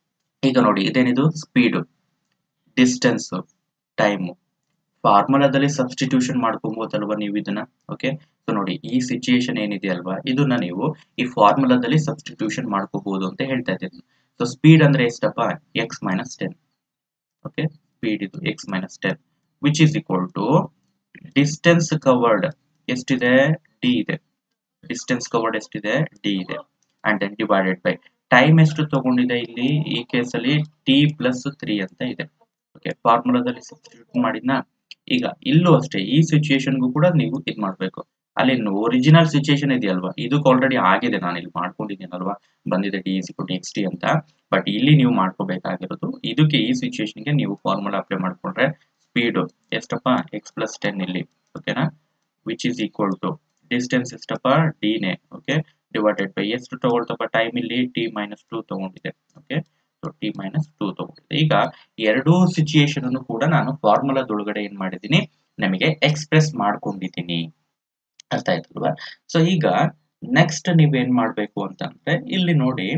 ಈಗ ನೋಡಿ ಇದೇನಿದು ಸ್ಪೀಡ್ ಡಿಸ್ಟೆನ್ಸ್ ಟೈಮು ಫಾರ್ಮುಲಾದಲ್ಲಿ ಸಬ್ಸ್ಟಿಟ್ಯೂಷನ್ ಮಾಡ್ಕೊಬೋದಲ್ವಾ ನೀವು ಇದನ್ನ ಓಕೆ ಸೊ ನೋಡಿ ಈ ಸಿಚುಯೇಷನ್ ಏನಿದೆ ಅಲ್ವಾ ಇದನ್ನ ನೀವು ಈ ಫಾರ್ಮುಲಾದಲ್ಲಿ ಸಬ್ಸ್ಟಿಟ್ಯೂಷನ್ ಮಾಡ್ಕೋಬಹುದು ಅಂತ ಹೇಳ್ತಾ ಇದ್ದೀನಿ ಸೊ ಸ್ಪೀಡ್ ಅಂದ್ರೆ ಎಷ್ಟಪ್ಪ x minus ten okay speed ಇದು x minus ten which is equal to distance covered ಎಷ್ಟಿದೆ ಡಿ ಇದೆ ಡಿಸ್ಟೆನ್ಸ್ ಕವರ್ಡ್ ಎಷ್ಟಿದೆ ಡಿ ಇದೆ and then divided by time ಎಷ್ಟು ತಗೊಂಡಿದೆ ಇಲ್ಲಿ ಈ ಕೇಸಲ್ಲಿ ಟಿ ಪ್ಲಸ್ ತ್ರೀ ಅಂತ ಇದೆ ಓಕೆ ಫಾರ್ಮುಲಾದಲ್ಲಿ ಸಬ್ಸ್ಟಿಟ್ಯೂಟ್ ಮಾಡಿದ್ನ ಈಗ ಇಲ್ಲೂ ಅಷ್ಟೇ ಈ ಸಿಚುಯೇಷನ್ಗೂ ಕೂಡ ನೀವು ಇದು ಮಾಡಬೇಕು ಅಲ್ಲಿ ಒರಿಜಿನಲ್ ಸಿಚುಯೇಷನ್ ಇದೆಯಲ್ವಾ ಇದಕ್ಕೆ ಆಲ್ರೆಡಿ ಆಗಿದೆ ನಾನು ಇಲ್ಲಿ ಮಾಡ್ಕೊಂಡಿದ್ದೀನಲ್ವಾ ಬಂದಿದೆ d is t x t ಅಂತ ಬಟ್ ಇಲ್ಲಿ ನೀವು ಮಾಡ್ಕೋಬೇಕಾಗಿರೋದು ಇದಕ್ಕೆ ಈ ಸಿಚುಯೇಷನ್ಗೆ ನೀವು ಫಾರ್ಮುಲಾ ಅಪ್ಲೈ ಮಾಡ್ಕೊಂಡ್ರೆ ಸ್ಪೀಡು ಎಷ್ಟಪ್ಪ ಎಕ್ಸ್ ಪ್ಲಸ್ ಟೆನ್ ಇಲ್ಲಿ ಓಕೆನಾ which is equal to distance ಎಷ್ಟಪ್ಪ ಡಿನೇ ಓಕೆ ಡಿವೈಡೆಡ್ ಬೈ ಎಷ್ಟು ತಗೊಳ್ತಪ್ಪ ಟೈಮ್ ಇಲ್ಲಿ ಟಿ ಮೈನಸ್ ಟೂ ತಗೊಂಡಿದೆ okay so t minus two ತಗೊಂಡಿದೆ ಈಗ ಎರಡೂ ಸಿಚುಯೇಷನ್ ಅನ್ನು ಕೂಡ ನಾನು ಫಾರ್ಮುಲಾದೊಳಗಡೆ ಏನ್ ಮಾಡಿದ್ದೀನಿ ನಮಗೆ ಎಕ್ಸ್ಪ್ರೆಸ್ ಮಾಡ್ಕೊಂಡಿದ್ದೀನಿ ಅರ್ಥ ಆಯ್ತಲ್ವಾ ಸೊ ಈಗ ನೆಕ್ಸ್ಟ್ ನೀವೇನ್ ಮಾಡ್ಬೇಕು ಅಂತಂದ್ರೆ ಇಲ್ಲಿ ನೋಡಿ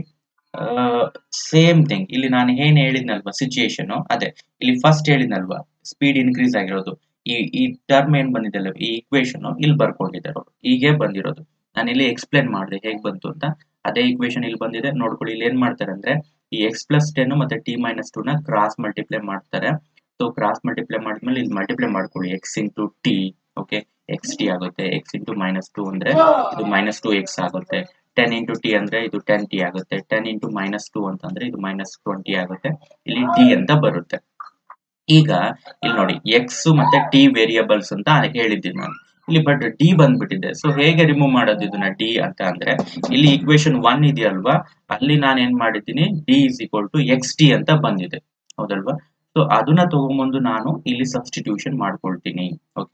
ಸೇಮ್ ಥಿಂಗ್ ಇಲ್ಲಿ ನಾನು ಏನ್ ಹೇಳಿದ್ನಲ್ವಾ ಸಿಚುಯೇಷನ್ ಅದೇ ಇಲ್ಲಿ ಫಸ್ಟ್ ಹೇಳಿದ್ನಲ್ವಾ ಸ್ಪೀಡ್ ಇನ್ಕ್ರೀಸ್ ಆಗಿರೋದು ಈ ಈ ಟರ್ಮ್ ಏನ್ ಬಂದಿದೆ ಈ ಇಕ್ವೇಶನ್ ಇಲ್ಲಿ ಬರ್ಕೊಂಡಿದ್ದಾರೆ ಹೀಗೆ ಬಂದಿರೋದು ನಾನು ಇಲ್ಲಿ ಎಕ್ಸ್ಪ್ಲೇನ್ ಮಾಡಿದೆ ಹೇಗ್ ಬಂತು ಅಂತ ಅದೇ ಇಕ್ವೇಶನ್ ಇಲ್ಲಿ ಬಂದಿದೆ ನೋಡ್ಕೊಳ್ಳಿ ಇಲ್ಲಿ ಏನ್ ಮಾಡ್ತಾರೆ ಅಂದ್ರೆ ಈ ಎಕ್ಸ್ ಪ್ಲಸ್ ಟೆನ್ ಮತ್ತೆ ಟಿ ಮೈನಸ್ ಟೂ ನ ಕ್ರಾಸ್ ಮಲ್ಟಿಪ್ಲೈ ಮಾಡ್ತಾರೆ ಸೊ ಕ್ರಾಸ್ ಮಲ್ಟಿಪ್ಲೈ ಮಾಡಿದ್ಮೇಲೆ ಇಲ್ಲಿ ಮಲ್ಟಿಪ್ಲೈ ಮಾಡ್ಕೊಳ್ಳಿ x into t okay x t ಆಗುತ್ತೆ ಎಕ್ಸ್ ಇಂಟು ಮೈನಸ್ ಟೂ ಅಂದ್ರೆ ಇದು ಮೈನಸ್ ಟು ಎಕ್ಸ್ ಆಗುತ್ತೆ ಟೆನ್ ಇಂಟು ಟಿ ಅಂದ್ರೆ ಇದು ಟೆನ್ ಟಿ ಆಗುತ್ತೆ ಟೆನ್ ಇಂಟು ಮೈನಸ್ ಟು ಅಂತಂದ್ರೆ ಇದು ಮೈನಸ್ ಟ್ವೆಂಟಿ ಆಗುತ್ತೆ ಇಲ್ಲಿ ಟಿ ಅಂತ ಬರುತ್ತೆ ಈಗ ಇಲ್ಲಿ ನೋಡಿ ಎಕ್ಸ್ ಮತ್ತೆ ಟಿ ವೇರಿಯಬಲ್ಸ್ ಅಂತ ಹೇಳಿದ್ದೀನಿ ನಾನು ಇಲ್ಲಿ ಬಟ್ ಡಿ ಬಂದ್ಬಿಟ್ಟಿದೆ ಸೊ ಹೇಗೆ ರಿಮೂವ್ ಮಾಡೋದು ಇದನ್ನ ಡಿ ಅಂತ ಅಂದ್ರೆ ಇಲ್ಲಿ ಇಕ್ವೇಶನ್ ಒನ್ ಇದೆಯಲ್ವಾ ಅಲ್ಲಿ ನಾನು ಏನ್ ಮಾಡಿದ್ದೀನಿ d is equal to x t ಅಂತ ಬಂದಿದೆ ಹೌದಲ್ವಾ ಸೊ ಅದನ್ನ ತಗೊಂಬಂದು ನಾನು ಇಲ್ಲಿ ಸಬ್ಸ್ಟಿಟ್ಯೂಷನ್ ಮಾಡ್ಕೊಳ್ತೀನಿ ಓಕೆ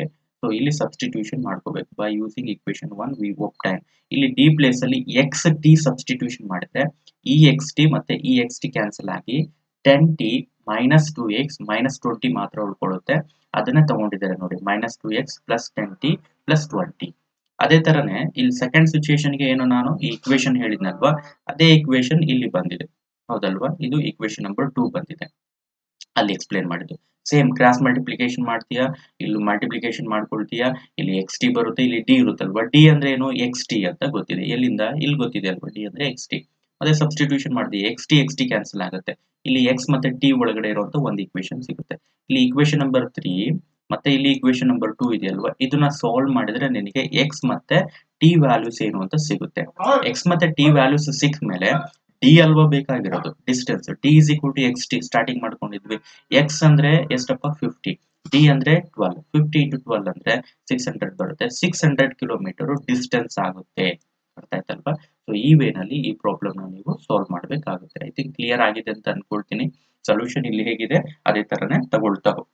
ಸೊ ಇಲ್ಲಿ ಸಬ್ಸ್ಟಿಟ್ಯೂಷನ್ ಮಾಡ್ಕೋಬೇಕು by using equation one we obtain ಇಲ್ಲಿ ಡಿ ಪ್ಲೇಸ್ ಅಲ್ಲಿ ಎಕ್ಸ್ ಟಿ ಸಬ್ಸ್ಟಿಟ್ಯೂಷನ್ ಮಾಡಿದ್ರೆ ಇ ಎಕ್ಸ್ ಟಿ ಮತ್ತೆ ಇ ಎಕ್ಸ್ ಟಿ ಕ್ಯಾನ್ಸಲ್ ಆಗಿ ten t minus two x minus twenty ಮಾತ್ರ ಉಳ್ಕೊಳ್ಳುತ್ತೆ ಅದನ್ನೇ ತಗೊಂಡಿದ್ದಾರೆ ನೋಡಿ minus two x plus ten t plus twenty ಅದೇ ತರನೇ ಇಲ್ಲಿ ಸೆಕೆಂಡ್ ಸಿಚುಯೇಷನ್ಗೆ ಏನು ನಾನು ಈ ಇಕ್ವೇಶನ್ ಹೇಳಿದ್ನಲ್ವಾ ಅದೇ ಇಕ್ವೇಶನ್ ಇಲ್ಲಿ ಬಂದಿದೆ ಹೌದಲ್ವಾ ಇದು ಇಕ್ವೇಶನ್ ನಂಬರ್ ಟೂ ಬಂದಿದೆ ಅಲ್ಲಿ ಎಕ್ಸ್ಪ್ಲೇನ್ ಮಾಡಿದ್ದು ಸೇಮ್ ಕ್ರಾಸ್ ಮಲ್ಟಿಪ್ಲಿಕೇಶನ್ ಮಾಡ್ತೀಯಾ ಇಲ್ಲಿ ಮಲ್ಟಿಪ್ಲಿಕೇಶನ್ ಮಾಡ್ಕೊಳ್ತೀಯಾ ಇಲ್ಲಿ ಎಕ್ಸ್ ಟಿ ಬರುತ್ತೆ ಇಲ್ಲಿ ಡಿ ಇರುತ್ತಲ್ವಾ ಡಿ ಅಂದ್ರೆ ಏನು ಎಕ್ಸ್ ಟಿ ಅಂತ ಗೊತ್ತಿದೆ ಎಲ್ಲಿಂದ ಇಲ್ಲಿ ಗೊತ್ತಿದೆ ಅಲ್ವಾ ಡಿ ಅಂದ್ರೆ ಎಕ್ಸ್ ಟಿ ಅದೇ ಸಬ್ಸ್ಟಿಟ್ಯೂಷನ್ ಮಾಡ್ತೀವಿ x t x t cancel ಆಗುತ್ತೆ ಇಲ್ಲಿ ಎಕ್ಸ್ ಮತ್ತೆ ಟಿ ಒಳಗಡೆ ಇರುವಂತ ಒಂದು ಇಕ್ವೇಶನ್ ಸಿಗುತ್ತೆ ಇಲ್ಲಿ ಇಕ್ವೇಶನ್ ನಂಬರ್ ತ್ರೀ ಮತ್ತೆ ಇಲ್ಲಿ ಇಕ್ವೇಶನ್ ನಂಬರ್ ಟೂ ಇದೆಯಲ್ವಾ ಇದನ್ನ ಸಾಲ್ವ್ ಮಾಡಿದ್ರೆ ನಿನಗೆ ಎಕ್ಸ್ ಮತ್ತೆ ಟಿ ವ್ಯಾಲ್ಯೂಸ್ ಏನು ಅಂತ ಸಿಗುತ್ತೆ ಎಕ್ಸ್ ಮತ್ತೆ ಟಿ ವ್ಯಾಲ್ಯೂಸ್ ಸಿಕ್ಕ ಮೇಲೆ ಡಿ ಅಲ್ವಾ ಬೇಕಾಗಿರೋದು distance t is equal to x t starting ಮಾಡ್ಕೊಂಡಿದ್ವಿ ಎಕ್ಸ್ ಅಂದ್ರೆ ಎಷ್ಟಪ್ಪ ಫಿಫ್ಟಿ ಡಿ ಅಂದ್ರೆ ಟ್ವೆಲ್ ಫಿಫ್ಟಿ ಇಂಟು ಟ್ವೆಲ್ ಅಂದ್ರೆ ಸಿಕ್ಸ್ ಹಂಡ್ರೆಡ್ ಬರುತ್ತೆ ಸಿಕ್ಸ್ ಹಂಡ್ರೆಡ್ ಕಿಲೋಮೀಟರ್ ಡಿಸ್ಟೆನ್ಸ್ ಆಗುತ್ತೆ ಅರ್ಥ ಆಯ್ತಲ್ವಾ ಸೊ ಈ ವೇನಲ್ಲಿ ಈ ಪ್ರಾಬ್ಲಮ್ ನ ನೀವು ಸಾಲ್ವ್ ಮಾಡಬೇಕಾಗುತ್ತೆ ಐ ಥಿಂಕ್ ಕ್ಲಿಯರ್ ಆಗಿದೆ ಅಂತ ಅನ್ಕೊಳ್ತೀನಿ ಸೊಲ್ಯೂಷನ್ ಇಲ್ಲಿ ಹೇಗಿದೆ ಅದೇ ತರನೇ ತಗೊಳ್ತಾ ಹೋಗಿ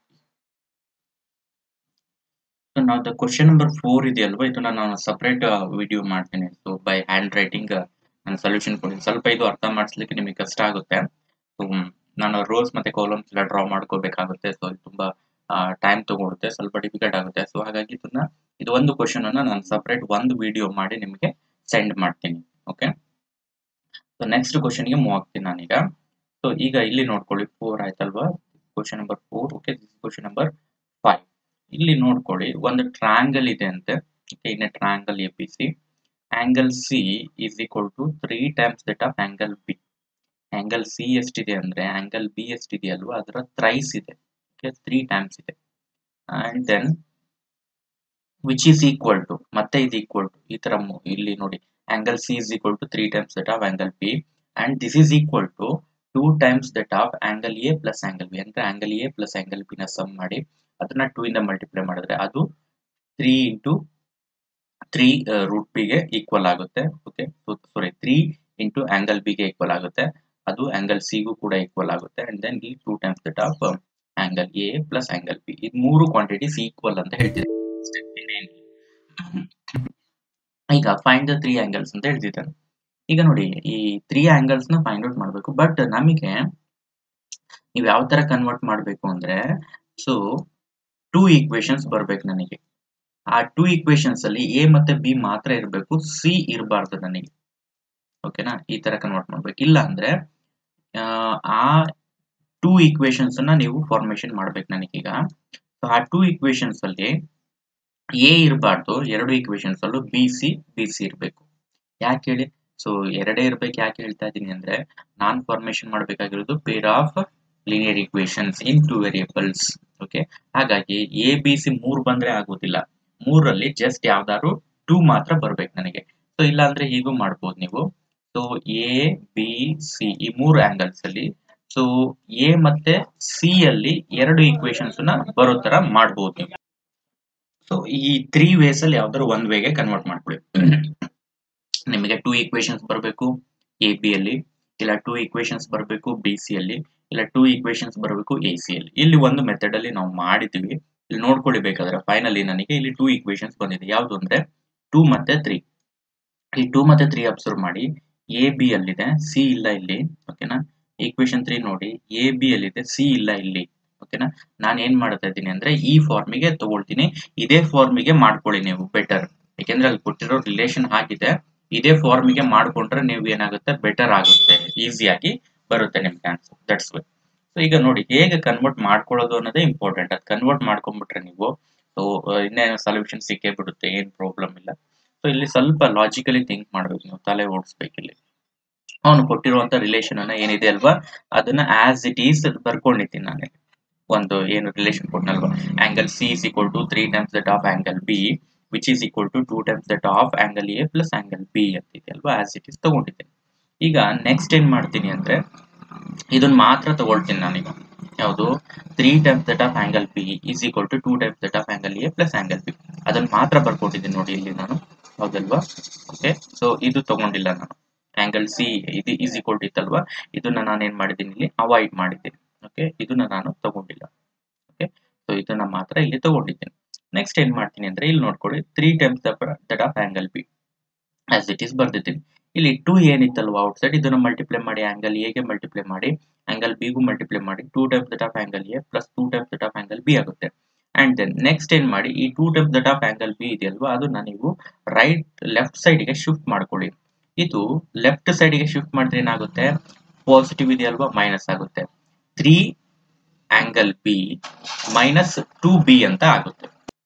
ಸೊ ನಾವು ದ ಕ್ವಶನ್ ನಂಬರ್ ಫೋರ್ ಇದೆಯಲ್ವಾ ಇದನ್ನ ನಾನು ಸಪ್ರೇಟ್ ವಿಡಿಯೋ ಮಾಡ್ತೀನಿ ಸೊ ಬೈ ಹ್ಯಾಂಡ್ ರೈಟಿಂಗ್ ನಾನು ಸೊಲ್ಯೂಷನ್ ಕೊಡ್ತೀನಿ ಸ್ವಲ್ಪ ಇದು ಅರ್ಥ ಮಾಡಿಸ್ಲಿಕ್ಕೆ ನಿಮಗೆ ಕಷ್ಟ ಆಗುತ್ತೆ ಸೊ ನಾನು ರೋಸ್ ಮತ್ತೆ ಕಾಲಮ್ಸ್ ಎಲ್ಲ ಡ್ರಾ ಮಾಡ್ಕೋಬೇಕಾಗುತ್ತೆ ಸೊ ಇದು ತುಂಬಾ ಟೈಮ್ ತಗೊಳುತ್ತೆ ಸ್ವಲ್ಪ ಡಿಫಿಕಲ್ಟ್ ಆಗುತ್ತೆ ಸೊ ಹಾಗಾಗಿ ಇದನ್ನ ಇದು ಒಂದು ಕ್ವಶನ್ ಅನ್ನ ನಾನು ಸಪ್ರೇಟ್ ಒಂದು ವಿಡಿಯೋ ಮಾಡಿ ನಿಮಗೆ ಸೆಂಡ್ ಮಾಡ್ತೀನಿ ಓಕೆ ಸೊ ನೆಕ್ಸ್ಟ್ ಕ್ವಶನ್ಗೆ ಮೂವ್ ಆಗ್ತೀನಿ ನಾನೀಗ ಸೊ ಈಗ ಇಲ್ಲಿ ನೋಡ್ಕೊಳ್ಳಿ ಫೋರ್ ಆಯ್ತಲ್ವಾ question number four okay question number five ಇಲ್ಲಿ ನೋಡ್ಕೊಳ್ಳಿ ಒಂದು ಟ್ರಯಾಂಗಲ್ ಇದೆ ಅಂತೆ in triangle A P C angle C is equal to three times that of angle B angle C ಎಷ್ಟಿದೆ ಅಂದ್ರೆ ಆಂಗಲ್ ಬಿ ಎಷ್ಟಿದೆ ಅಲ್ವಾ ಅದರ ಥ್ರೈಸ್ ಇದೆ ಓಕೆ ತ್ರೀ ಟೈಮ್ಸ್ ಇದೆ and then which is equal to ಮತ್ತೆ ಇದು ಈಕ್ವಲ್ ಟು ಈ ತರ ಇಲ್ಲಿ ನೋಡಿ angle C is equal to three times that of angle B and this is equal to two times that of angle A plus angle B ಅಂದ್ರೆ angle A plus angle B ನ sum ಮಾಡಿ ಅದನ್ನ two ಇಂದ multiply ಮಾಡಿದ್ರೆ ಅದು three into three root ಬಿಗೆ equal ಆಗುತ್ತೆ okay sorry three into angle ಬಿಗೆ ಈಕ್ವಲ್ ಆಗುತ್ತೆ ಅದು ಆಂಗಲ್ ಸಿಗೂ ಕೂಡ ಈಕ್ವಲ್ ಆಗುತ್ತೆ ಅಂಡ್ ದೆನ್ ಈ two times that of angle A plus angle B ಇದು ಮೂರು ಕ್ವಾಂಟಿಟೀಸ್ ಈಕ್ವಲ್ ಅಂತ ಹೇಳ್ತಿದೆ ಈಗ ಫೈಂಡ್ ದ ತ್ರೀ ಆಂಗಲ್ಸ್ ಅಂತ ಹೇಳ್ತಿದ್ದಾನೆ ಈಗ ನೋಡಿ ಈ ತ್ರೀ ಆಂಗಲ್ಸ್ ನ ಫೈಂಡ್ ಔಟ್ ಮಾಡಬೇಕು ಬಟ್ ನಮಗೆ ನೀವು ಯಾವ ತರ ಕನ್ವರ್ಟ್ ಮಾಡಬೇಕು ಅಂದ್ರೆ ಸೊ ಟೂ ಈಕ್ವೇಶನ್ಸ್ ಬರ್ಬೇಕು ನನಗೆ ಆ ಟೂ ಈಕ್ವೇಶನ್ಸ್ ಅಲ್ಲಿ ಎ ಮತ್ತೆ ಬಿ ಮಾತ್ರ ಇರಬೇಕು ಸಿ ಇರಬಾರ್ದು ನನಗೆ ಓಕೆನಾ ಈ ತರ ಕನ್ವರ್ಟ್ ಮಾಡ್ಬೇಕು ಇಲ್ಲ ಅಂದ್ರೆ ಆ ಟೂ ಈಕ್ವೇಶನ್ಸ್ ಅನ್ನ ನೀವು ಫಾರ್ಮೇಶನ್ ಮಾಡ್ಬೇಕು ನನಗೀಗ ಆ ಟೂ ಈಕ್ವೇಶನ್ಸ್ ಅಲ್ಲಿ ಎ ಇರಬಾರ್ದು ಎರಡು ಈಕ್ವೇಶನ್ಸ್ ಅಲ್ಲೂ ಬಿ ಸಿ ಬಿ ಸಿ ಇರಬೇಕು ಯಾಕೆ ಹೇಳಿ ಸೊ ಎರಡೇ ಇರ್ಬೇಕು ಯಾಕೆ ಹೇಳ್ತಾ ಇದ್ದೀನಿ ಅಂದ್ರೆ ನಾನ್ ಫಾರ್ಮೇಶನ್ ಮಾಡಬೇಕಾಗಿರೋದು pair of linear equations in two variables okay ಹಾಗಾಗಿ ಎ ಬಿ ಸಿ ಮೂರು ಬಂದ್ರೆ ಆಗೋದಿಲ್ಲ ಮೂರಲ್ಲಿ ಜಸ್ಟ್ ಯಾವ್ದಾದ್ರು ಟೂ ಮಾತ್ರ ಬರ್ಬೇಕು ನನಗೆ ಸೊ ಇಲ್ಲ ಅಂದ್ರೆ ಹೀಗೂ ಮಾಡ್ಬೋದು ನೀವು ಸೊ ಎ ಬಿ ಸಿ ಈ ಮೂರು ಆಂಗಲ್ಸ್ ಅಲ್ಲಿ ಸೊ ಎ ಮತ್ತೆ ಸಿ ಅಲ್ಲಿ ಎರಡು ಈಕ್ವೇಶನ್ಸ್ ನ ಬರೋ ತರ ಮಾಡ್ಬೋದು ನೀವು ಸೊ ಈ ತ್ರೀ ವೇಸ್ ಅಲ್ಲಿ ಯಾವ್ದಾದ್ರು ಒಂದ್ ವೇಗೆ ಕನ್ವರ್ಟ್ ಮಾಡ್ಕೊಳ್ಳಿ ನಿಮಗೆ ಟೂ ಈಕ್ವೇಶನ್ಸ್ ಬರಬೇಕು ಎ ಬಿ ಅಲ್ಲಿ ಇಲ್ಲ ಟೂ ಈಕ್ವೇಶನ್ಸ್ ಬರಬೇಕು ಬಿ ಸಿ ಅಲ್ಲಿ ಇಲ್ಲ ಟೂ ಈಕ್ವೇಶನ್ಸ್ ಬರಬೇಕು ಎ ಸಿ ಅಲ್ಲಿ ಇಲ್ಲಿ ಒಂದು ಮೆಥಡ್ ಅಲ್ಲಿ ನಾವು ಮಾಡಿದ್ವಿ ಇಲ್ಲಿ ನೋಡ್ಕೊಳ್ಳಿ ಬೇಕಾದ್ರೆ ಫೈನಲಿ ನನಗೆ ಇಲ್ಲಿ ಟೂ ಈಕ್ವೇಶನ್ಸ್ ಬಂದಿದೆ ಯಾವ್ದು ಅಂದ್ರೆ ಟೂ ಮತ್ತೆ ತ್ರೀ ಈ ಟೂ ಮತ್ತೆ ತ್ರೀ ಅಬ್ಸರ್ವ್ ಮಾಡಿ ಎ ಬಿ ಅಲ್ಲಿದೆ ಸಿ ಇಲ್ಲ ಇಲ್ಲಿ ಓಕೆನಾ ಈಕ್ವೇಶನ್ ತ್ರೀ ನೋಡಿ ಎ ಬಿ ಅಲ್ಲಿದೆ ಸಿ ಇಲ್ಲ ಇಲ್ಲಿ ಓಕೆನಾ ನಾನು ಏನ್ ಮಾಡ್ತಾ ಇದ್ದೀನಿ ಅಂದ್ರೆ ಈ ಫಾರ್ಮಿಗೆ ತಗೊಳ್ತೀನಿ ಇದೇ ಫಾರ್ಮಿಗೆ ಮಾಡ್ಕೊಳ್ಳಿ ನೀವು ಬೆಟರ್ ಯಾಕೆಂದ್ರೆ ಅಲ್ಲಿ ಕೊಟ್ಟಿರೋ ರಿಲೇಷನ್ ಆಗಿದೆ ಇದೇ ಫಾರ್ಮಿಗೆ ಮಾಡ್ಕೊಂಡ್ರೆ ನೀವು ಏನಾಗುತ್ತೆ ಬೆಟರ್ ಆಗುತ್ತೆ ಈಸಿಯಾಗಿ ಬರುತ್ತೆ ನಿಮ್ಗೆ ಆನ್ಸರ್ ದಟ್ಸ್ ವೈ ಸೊ ಈಗ ನೋಡಿ ಹೇಗೆ ಕನ್ವರ್ಟ್ ಮಾಡ್ಕೊಳ್ಳೋದು ಅನ್ನೋದೇ ಇಂಪಾರ್ಟೆಂಟ್ ಅದು ಕನ್ವರ್ಟ್ ಮಾಡ್ಕೊಂಡ್ಬಿಟ್ರೆ ನೀವು ಸೊ ಇನ್ನೇನು ಸೊಲ್ಯೂಷನ್ ಸಿಕ್ಕೇ ಬಿಡುತ್ತೆ ಏನ್ ಪ್ರಾಬ್ಲಮ್ ಇಲ್ಲ ಸೊ ಇಲ್ಲಿ ಸ್ವಲ್ಪ ಲಾಜಿಕಲಿ ಥಿಂಕ್ ಮಾಡ್ಬೇಕು ನೀವು ತಲೆ ಓಡಿಸ್ಬೇಕು ಇಲ್ಲಿ ಅವನು ಕೊಟ್ಟಿರುವಂತ ರಿಲೇಷನ್ ಅನ್ನ ಏನಿದೆ ಅಲ್ವಾ ಅದನ್ನ ಆಸ್ ಇಟ್ ಈಸ್ ಬರ್ಕೊಂಡಿದ್ದೀನಿ ನಾನು ಒಂದು ಏನು ರಿಲೇಷನ್ ಕೊಟ್ಟನಲ್ವಾ angle C is equal to three times that of angle B which is equal to two times that of angle A plus angle B ಅಂತಿದೆ ಅಲ್ವಾ ಆಸ್ ಇಟ್ ಈಸ್ ತಗೊಂಡಿದ್ದೀನಿ ಈಗ next ಏನ್ ಮಾಡ್ತೀನಿ ಅಂದ್ರೆ ಇದನ್ನ ಮಾತ್ರ ತಗೊಳ್ತೀನಿ ನಾನೀಗ ಯಾವುದು three times that of angle B is equal to two times that of angle A plus angle B ಅದನ್ನ ಮಾತ್ರ ಬರ್ಕೊಟ್ಟಿದ್ದೀನಿ ನೋಡಿ ಇಲ್ಲಿ ನಾನು ಹೌದಲ್ವಾ ಓಕೆ ಸೊ ಇದು ತಗೊಂಡಿಲ್ಲ ನಾನು ಆಂಗಲ್ ಸಿ ಇದು ಈಸ್ ಈಕ್ವಲ್ ಟು ಇತ್ತಲ್ವಾ ಇದನ್ನ ನಾನು ಏನ್ ಮಾಡಿದ್ದೀನಿ ಇಲ್ಲಿ ಅವಾಯ್ಡ್ ಮಾಡಿದ್ದೀನಿ ಓಕೆ ಇದನ್ನ ನಾನು ತಗೊಂಡಿಲ್ಲ ಓಕೆ ಸೊ ಇದನ್ನ ಮಾತ್ರ ಇಲ್ಲಿ ತಗೊಂಡಿದ್ದೀನಿ ನೆಕ್ಸ್ಟ್ ಏನ್ ಮಾಡ್ತೀನಿ ಅಂದ್ರೆ ಇಲ್ಲಿ ನೋಡ್ಕೊಳ್ಳಿ three times that of angle B as it is ಬರ್ದಿದ್ದೀನಿ ಇಲ್ಲಿ ಟೂ ಏನಿತ್ತಲ್ವಾ ಔಟ್ ಸೈಡ್ ಇದನ್ನ ಮಲ್ಟಿಪ್ಲೈ ಮಾಡಿ ಆಂಗಲ್ ಎಗೆ ಮಲ್ಟಿಪ್ಲೈ ಮಾಡಿ ಆಂಗಲ್ ಬಿಗೂ ಮಲ್ಟಿಪ್ಲೈ ಮಾಡಿ two times that of angle A plus two times that of angle B ಆಗುತ್ತೆ ಅಂಡ್ ದೆನ್ ನೆಕ್ಸ್ಟ್ ಏನ್ ಮಾಡಿ ಈ two times that of angle B ಇದೆಯಲ್ವಾ ಅದನ್ನ ನೀವು ರೈಟ್ ಲೆಫ್ಟ್ ಸೈಡ್ಗೆ ಶಿಫ್ಟ್ ಮಾಡ್ಕೊಳ್ಳಿ ಇದು ಲೆಫ್ಟ್ ಸೈಡ್ಗೆ ಶಿಫ್ಟ್ ಮಾಡಿದ್ರೆ ಏನಾಗುತ್ತೆ ಪಾಸಿಟಿವ್ ಇದೆಯಲ್ವಾ ಮೈನಸ್ ಆಗುತ್ತೆ three angle B minus two B ಅಂತ ಆಗುತ್ತೆ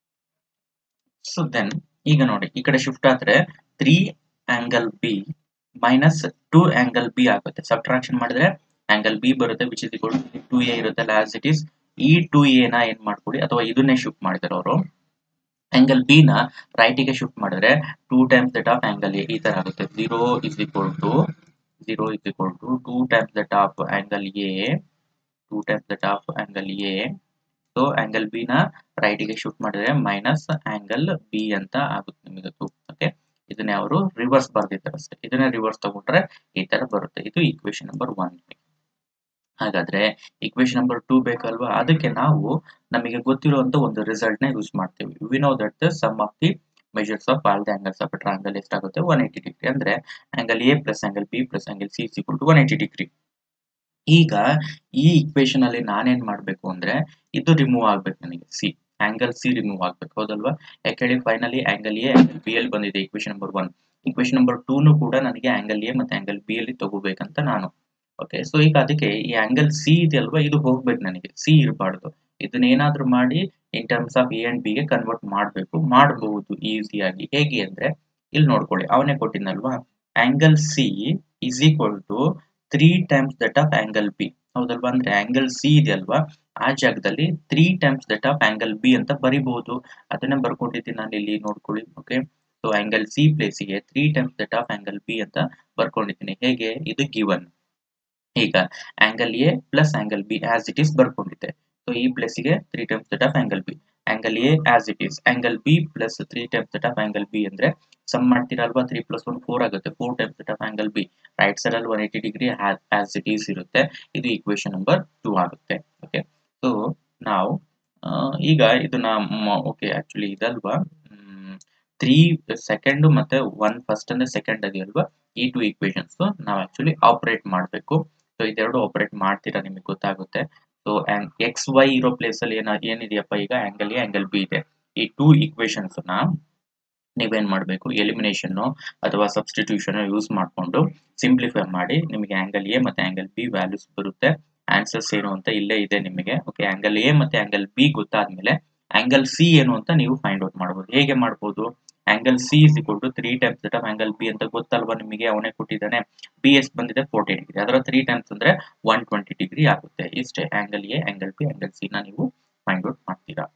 ಸೊ ದೆನ್ ಈಗ ನೋಡಿ ಈ ಕಡೆ ಶಿಫ್ಟ್ ಆದ್ರೆ three angle B minus two angle B ಆಗುತ್ತೆ ಸಬ್ಟ್ರಾಕ್ಷನ್ ಮಾಡಿದ್ರೆ ಆಂಗಲ್ ಬಿ ಬರುತ್ತೆ which is equal to A ಇರುತ್ತೆ ಆಸ್ ಇಟ್ ಈಸ್ ಈ ಟು ಎನ ಏನ್ ಮಾಡ್ಕೊಳ್ಳಿ ಅಥವಾ ಇದನ್ನೇ ಶಿಫ್ಟ್ ಮಾಡಿದಾರೆ ಅವರು ಆಂಗಲ್ ಬಿ ನ ರೈಟ್ ಗೆ ಶಿಫ್ಟ್ ಮಾಡಿದ್ರೆ two times that of angle A ಈ ತರ ಆಗುತ್ತೆ zero is equal to zero is equal to two times that of angle A two times that of angle A so angle B ನ right ಗೆ shift ಮಾಡಿದ್ರೆ minus angle B ಅಂತ ಆಗುತ್ತೆ ನಿಮಗೆ okay ಇದನ್ನೇ ಅವರು ರಿವರ್ಸ್ ಬರ್ದಿದ್ದಾರೆ ಅಷ್ಟೇ ಇದನ್ನ ರಿವರ್ಸ್ ತಗೊಂಡ್ರೆ ಈ ತರ ಬರುತ್ತೆ ಇದು ಈಕ್ವೇಶನ್ ನಂಬರ್ ಒನ್ ಹಾಗಾದ್ರೆ ಈಕ್ವೇಶನ್ ನಂಬರ್ ಟೂ ಬೇಕಲ್ವಾ ಅದಕ್ಕೆ ನಾವು ನಮಗೆ ಗೊತ್ತಿರುವಂತ ಒಂದು ರಿಸಲ್ಟ್ ನ ಯೂಸ್ ಮಾಡ್ತೀವಿ we know that the sum of the measures of all the angles of triangle ಎಷ್ಟಾಗುತ್ತೆ ಒನ್ ಏಯ್ಟಿ ಡಿಗ್ರಿ ಅಂದ್ರೆ angle A plus angle B plus angle C equal to one eighty degree ಈಗ ಈ equation ಅಲ್ಲಿ ನಾನೇನ್ ಮಾಡ್ಬೇಕು ಅಂದ್ರೆ ಇದು remove ಆಗ್ಬೇಕು ನನಗೆ ಸಿ ಆಂಗಲ್ ಸಿ ರಿಮೂವ್ ಆಗ್ಬೇಕು ಹೌದಲ್ವಾ ಯಾಕೆ finally angle A angle B ಅಲ್ಲಿ ಬಂದಿದೆ equation number one equation number ಟೂನು ಕೂಡ ನನಗೆ ಆಂಗಲ್ ಎ ಮತ್ತೆ ಆಂಗಲ್ ಬಿ ಅಲ್ಲಿ ತಗೋಬೇಕಂತ ನಾನು ಓಕೆ ಸೊ ಈಗ ಅದಕ್ಕೆ ಈ ಆಂಗಲ್ ಸಿ ಇದೆಯಲ್ವಾ ಇದು ಹೋಗ್ಬೇಕು ನನಗೆ ಸಿ ಇರಬಾರ್ದು ಇದನ್ನ ಏನಾದ್ರೂ ಮಾಡಿ in terms of A and B ಗೆ ಕನ್ವರ್ಟ್ ಮಾಡಬೇಕು ಮಾಡಬಹುದು ಈಸಿಯಾಗಿ ಹೇಗೆ ಅಂದ್ರೆ ಇಲ್ಲಿ ನೋಡ್ಕೊಳ್ಳಿ ಅವನೇ ಕೊಟ್ಟಿನಲ್ವಾ angle C is equal to three times that of angle B ಹೌದಲ್ವಾ ಅಂದ್ರೆ ಆಂಗಲ್ ಸಿ ಇದೆಯಲ್ವಾ ಆ ಜಾಗದಲ್ಲಿ three times that of angle B ಅಂತ ಬರಿಬಹುದು ಅದನ್ನೇ ಬರ್ಕೊಂಡಿದ್ದೀನಿ ನಾನು ಇಲ್ಲಿ ನೋಡ್ಕೊಳ್ಳಿ ಓಕೆ ಸೊ ಆಂಗಲ್ ಸಿ ಪ್ಲೇಸಿಗೆ three times that of angle B ಅಂತ ಬರ್ಕೊಂಡಿದ್ದೀನಿ ಹೇಗೆ ಇದು ಗಿವನ್ ಈಗ angle A plus angle B as it is ಬರ್ಕೊಂಡಿದ್ದೆ ಸೊ ಈ ಪ್ಲೇಸಿಗೆ three times that of angle B angle A as it is angle B plus three times that of angle B ಅಂದ್ರೆ sum ಮಾಡ್ತೀರಲ್ವಾ three plus one four ಆಗುತ್ತೆ four times that of angle B right side ಅಲ್ಲಿ one eighty degree as it is ಇರುತ್ತೆ ಇದು equation number two ಆಗುತ್ತೆ okay so ನಾವು ಈಗ ಇದನ್ನ ಓಕೆ ಆಕ್ಚುಲಿ ಇದಲ್ವಾ ತ್ರೀ ಸೆಕೆಂಡ್ ಮತ್ತೆ ಒನ್ ಫಸ್ಟ್ ಅಂದ್ರೆ ಸೆಕೆಂಡ್ ಅದೆಯಲ್ವಾ ಈ ಟು ಈಕ್ವೇಶನ್ಸ್ ನಾವು ಆಕ್ಚುಲಿ ಆಪರೇಟ್ ಮಾಡಬೇಕು ಸೊ ಇದೆರಡು ಆಪರೇಟ್ ಮಾಡ್ತೀರಾ ನಿಮಗೆ ಗೊತ್ತಾಗುತ್ತೆ ಸೊ ಎಕ್ಸ್ ವೈ ಇರೋ ಪ್ಲೇಸ್ ಅಲ್ಲಿ ಏನ ಏನಿದೆಯಪ್ಪ ಈಗ ಆಂಗಲ್ ಎ ಆಂಗಲ್ ಬಿ ಇದೆ ಈ ಟೂ ಈಕ್ವೇಶನ್ಸ್ ನ ನೀವೇನ್ ಮಾಡಬೇಕು ಎಲಿಮಿನೇಷನ್ ಅಥವಾ ಸಬ್ಸ್ಟಿಟ್ಯೂಷನ್ ಯೂಸ್ ಮಾಡಿಕೊಂಡು ಸಿಂಪ್ಲಿಫೈ ಮಾಡಿ ನಿಮಗೆ ಆಂಗಲ್ ಎ ಮತ್ತೆ ಆಂಗಲ್ ಬಿ ವ್ಯಾಲ್ಯೂಸ್ ಬರುತ್ತೆ ಆನ್ಸರ್ಸ್ ಏನು ಅಂತ ಇಲ್ಲೇ ಇದೆ ನಿಮಗೆ ಓಕೆ ಆಂಗಲ್ ಎ ಮತ್ತೆ ಆಂಗಲ್ ಬಿ ಗೊತ್ತಾದ್ಮೇಲೆ ಆಂಗಲ್ ಸಿ ಏನು ಅಂತ ನೀವು ಫೈಂಡ್ ಔಟ್ ಮಾಡಬಹುದು ಹೇಗೆ ಮಾಡಬಹುದು angle C is equal to three times that of angle B ಅಂತ ಗೊತ್ತಲ್ವಾ ನಿಮಗೆ ಅವನೇ ಕೊಟ್ಟಿದ್ದಾನೆ ಬಿ ಎಸ್ ಬಂದಿದೆ ಫೋರ್ಟಿ ಡಿಗ್ರಿ ಅದರ ತ್ರೀ ಟೈಮ್ಸ್ ಅಂದ್ರೆ ಒನ್ ಟ್ವೆಂಟಿ ಡಿಗ್ರಿ ಆಗುತ್ತೆ ಇಷ್ಟೇ angle A angle B angle C ನ ನೀವು ಫೈಂಡ್ ಔಟ್ ಮಾಡ್ತೀರಾ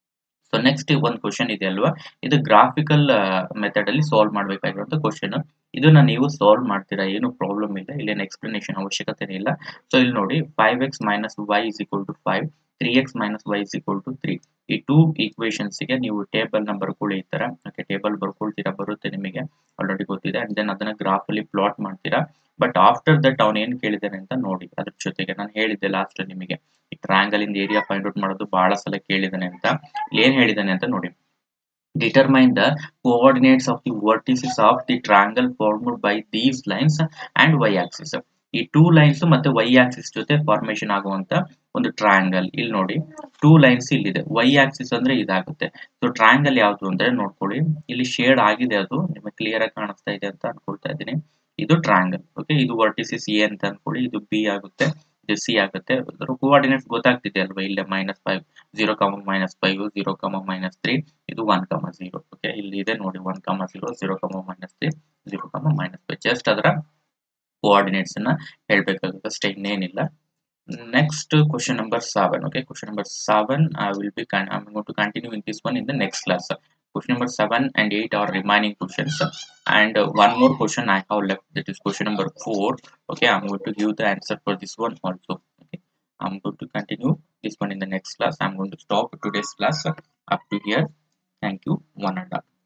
ಸೊ ನೆಕ್ಸ್ಟ್ ಒಂದು ಕ್ವಶನ್ ಇದೆ ಅಲ್ವಾ ಇದು ಗ್ರಾಫಿಕಲ್ ಮೆಥಡ್ ಅಲ್ಲಿ ಸಾಲ್ವ್ ಮಾಡಬೇಕಾಗಿರುವಂತ ಕ್ವಶನ್ ಇದನ್ನ ನೀವು ಸಾಲ್ವ್ ಮಾಡ್ತೀರಾ ಏನು ಪ್ರಾಬ್ಲಮ್ ಇಲ್ಲ ಇಲ್ಲೇನು ಎಕ್ಸ್ಪ್ಲನೇಷನ್ ಅವಶ್ಯಕತೆ ಇಲ್ಲ ಸೊ ಇಲ್ಲಿ ನೋಡಿ five X minus Y is equal to five three X minus Y is equal to three ಈ ಟೂ ಈಕ್ವೇಶನ್ಸ್ ಗೆ ನೀವು ಟೇಬಲ್ ನ ಬರ್ಕೊಳ್ಳಿ ಈ ತರ ಓಕೆ ಟೇಬಲ್ ಬರ್ಕೊಳ್ತೀರಾ ಬರುತ್ತೆ ನಿಮಗೆ ಆಲ್ರೆಡಿ ಗೊತ್ತಿದೆ ಅಂಡ್ ದೆನ್ ಅದನ್ನ ಗ್ರಾಫ್ ಅಲ್ಲಿ ಪ್ಲಾಟ್ ಮಾಡ್ತೀರಾ ಬಟ್ ಆಫ್ಟರ್ ದಟ್ ಅವ್ನು ಏನ್ ಕೇಳಿದಾನೆ ಅಂತ ನೋಡಿ ಅದ್ರ ಜೊತೆಗೆ ನಾನು ಹೇಳಿದ್ದೆ ಲಾಸ್ಟ್ ನಿಮಗೆ ಈ ಟ್ರಾಂಗಲ್ ಇಂದ ಏರಿಯಾ ಫೈಂಡ್ ಔಟ್ ಮಾಡೋದು ಬಹಳ ಸಲ ಕೇಳಿದಾನೆ ಅಂತ ಏನ್ ಹೇಳಿದಾನೆ ಅಂತ ನೋಡಿ determine the coordinates of the vertices of the triangle formed by these lines and y axis ಈ ಟೂ ಲೈನ್ಸ್ ಮತ್ತೆ ವೈ ಆಕ್ಸಿಸ್ ಜೊತೆ ಫಾರ್ಮೇಶನ್ ಆಗುವಂತ ಒಂದು ಟ್ರಯಾಂಗಲ್ ಇಲ್ಲಿ ನೋಡಿ ಟೂ ಲೈನ್ಸ್ ಇಲ್ಲಿದೆ ವೈ ಆಕ್ಸಿಸ್ ಅಂದ್ರೆ ಇದಾಗುತ್ತೆ ಸೊ ಟ್ರಯಾಂಗಲ್ ಯಾವುದು ಅಂದ್ರೆ ನೋಡ್ಕೊಳ್ಳಿ ಇಲ್ಲಿ ಶೇಡ್ ಆಗಿದೆ ಅದು ನಿಮಗೆ ಕ್ಲಿಯರ್ ಆಗಿ ಕಾಣಿಸ್ತಾ ಇದೆ ಅಂತ ಅನ್ಕೊಳ್ತಾ ಇದ್ದೀನಿ ಇದು ಟ್ರಯಾಂಗಲ್ ಓಕೆ ಇದು ವರ್ಟಿಸಿಸ್ ಎ ಅಂತ ಅನ್ಕೊಳ್ಳಿ ಇದು ಬಿ ಆಗುತ್ತೆ ಇದು ಸಿ ಆಗುತ್ತೆ ಅದರ ಕೋಆರ್ಡಿನೇಟ್ಸ್ ಗೊತ್ತಾಗ್ತಿದೆ ಅಲ್ವಾ ಇಲ್ಲೇ minus five zero comma minus five zero comma minus three ಇದು ಒನ್ ಕಮ ಜೀರೋ ಓಕೆ ಇಲ್ಲಿ ಇದೆ ನೋಡಿ one comma zero zero comma minus three zero comma minus five just ಅದರ ಕೋಆರ್ಡಿನೇಟ್ಸ್ ಅನ್ನ ಹೇಳ್ಬೇಕಾಗುತ್ತೆ ಅಷ್ಟೇ ಇನ್ನೇನಿಲ್ಲ next question number seven okay question number seven i will be i'm going to continue in this one in the next class question number seven and eight are remaining questions and uh, one more question i have left that is question number four okay i'm going to give the answer for this one also okay i'm going to continue this one in the next class i'm going to stop today's class up to here thank you one and all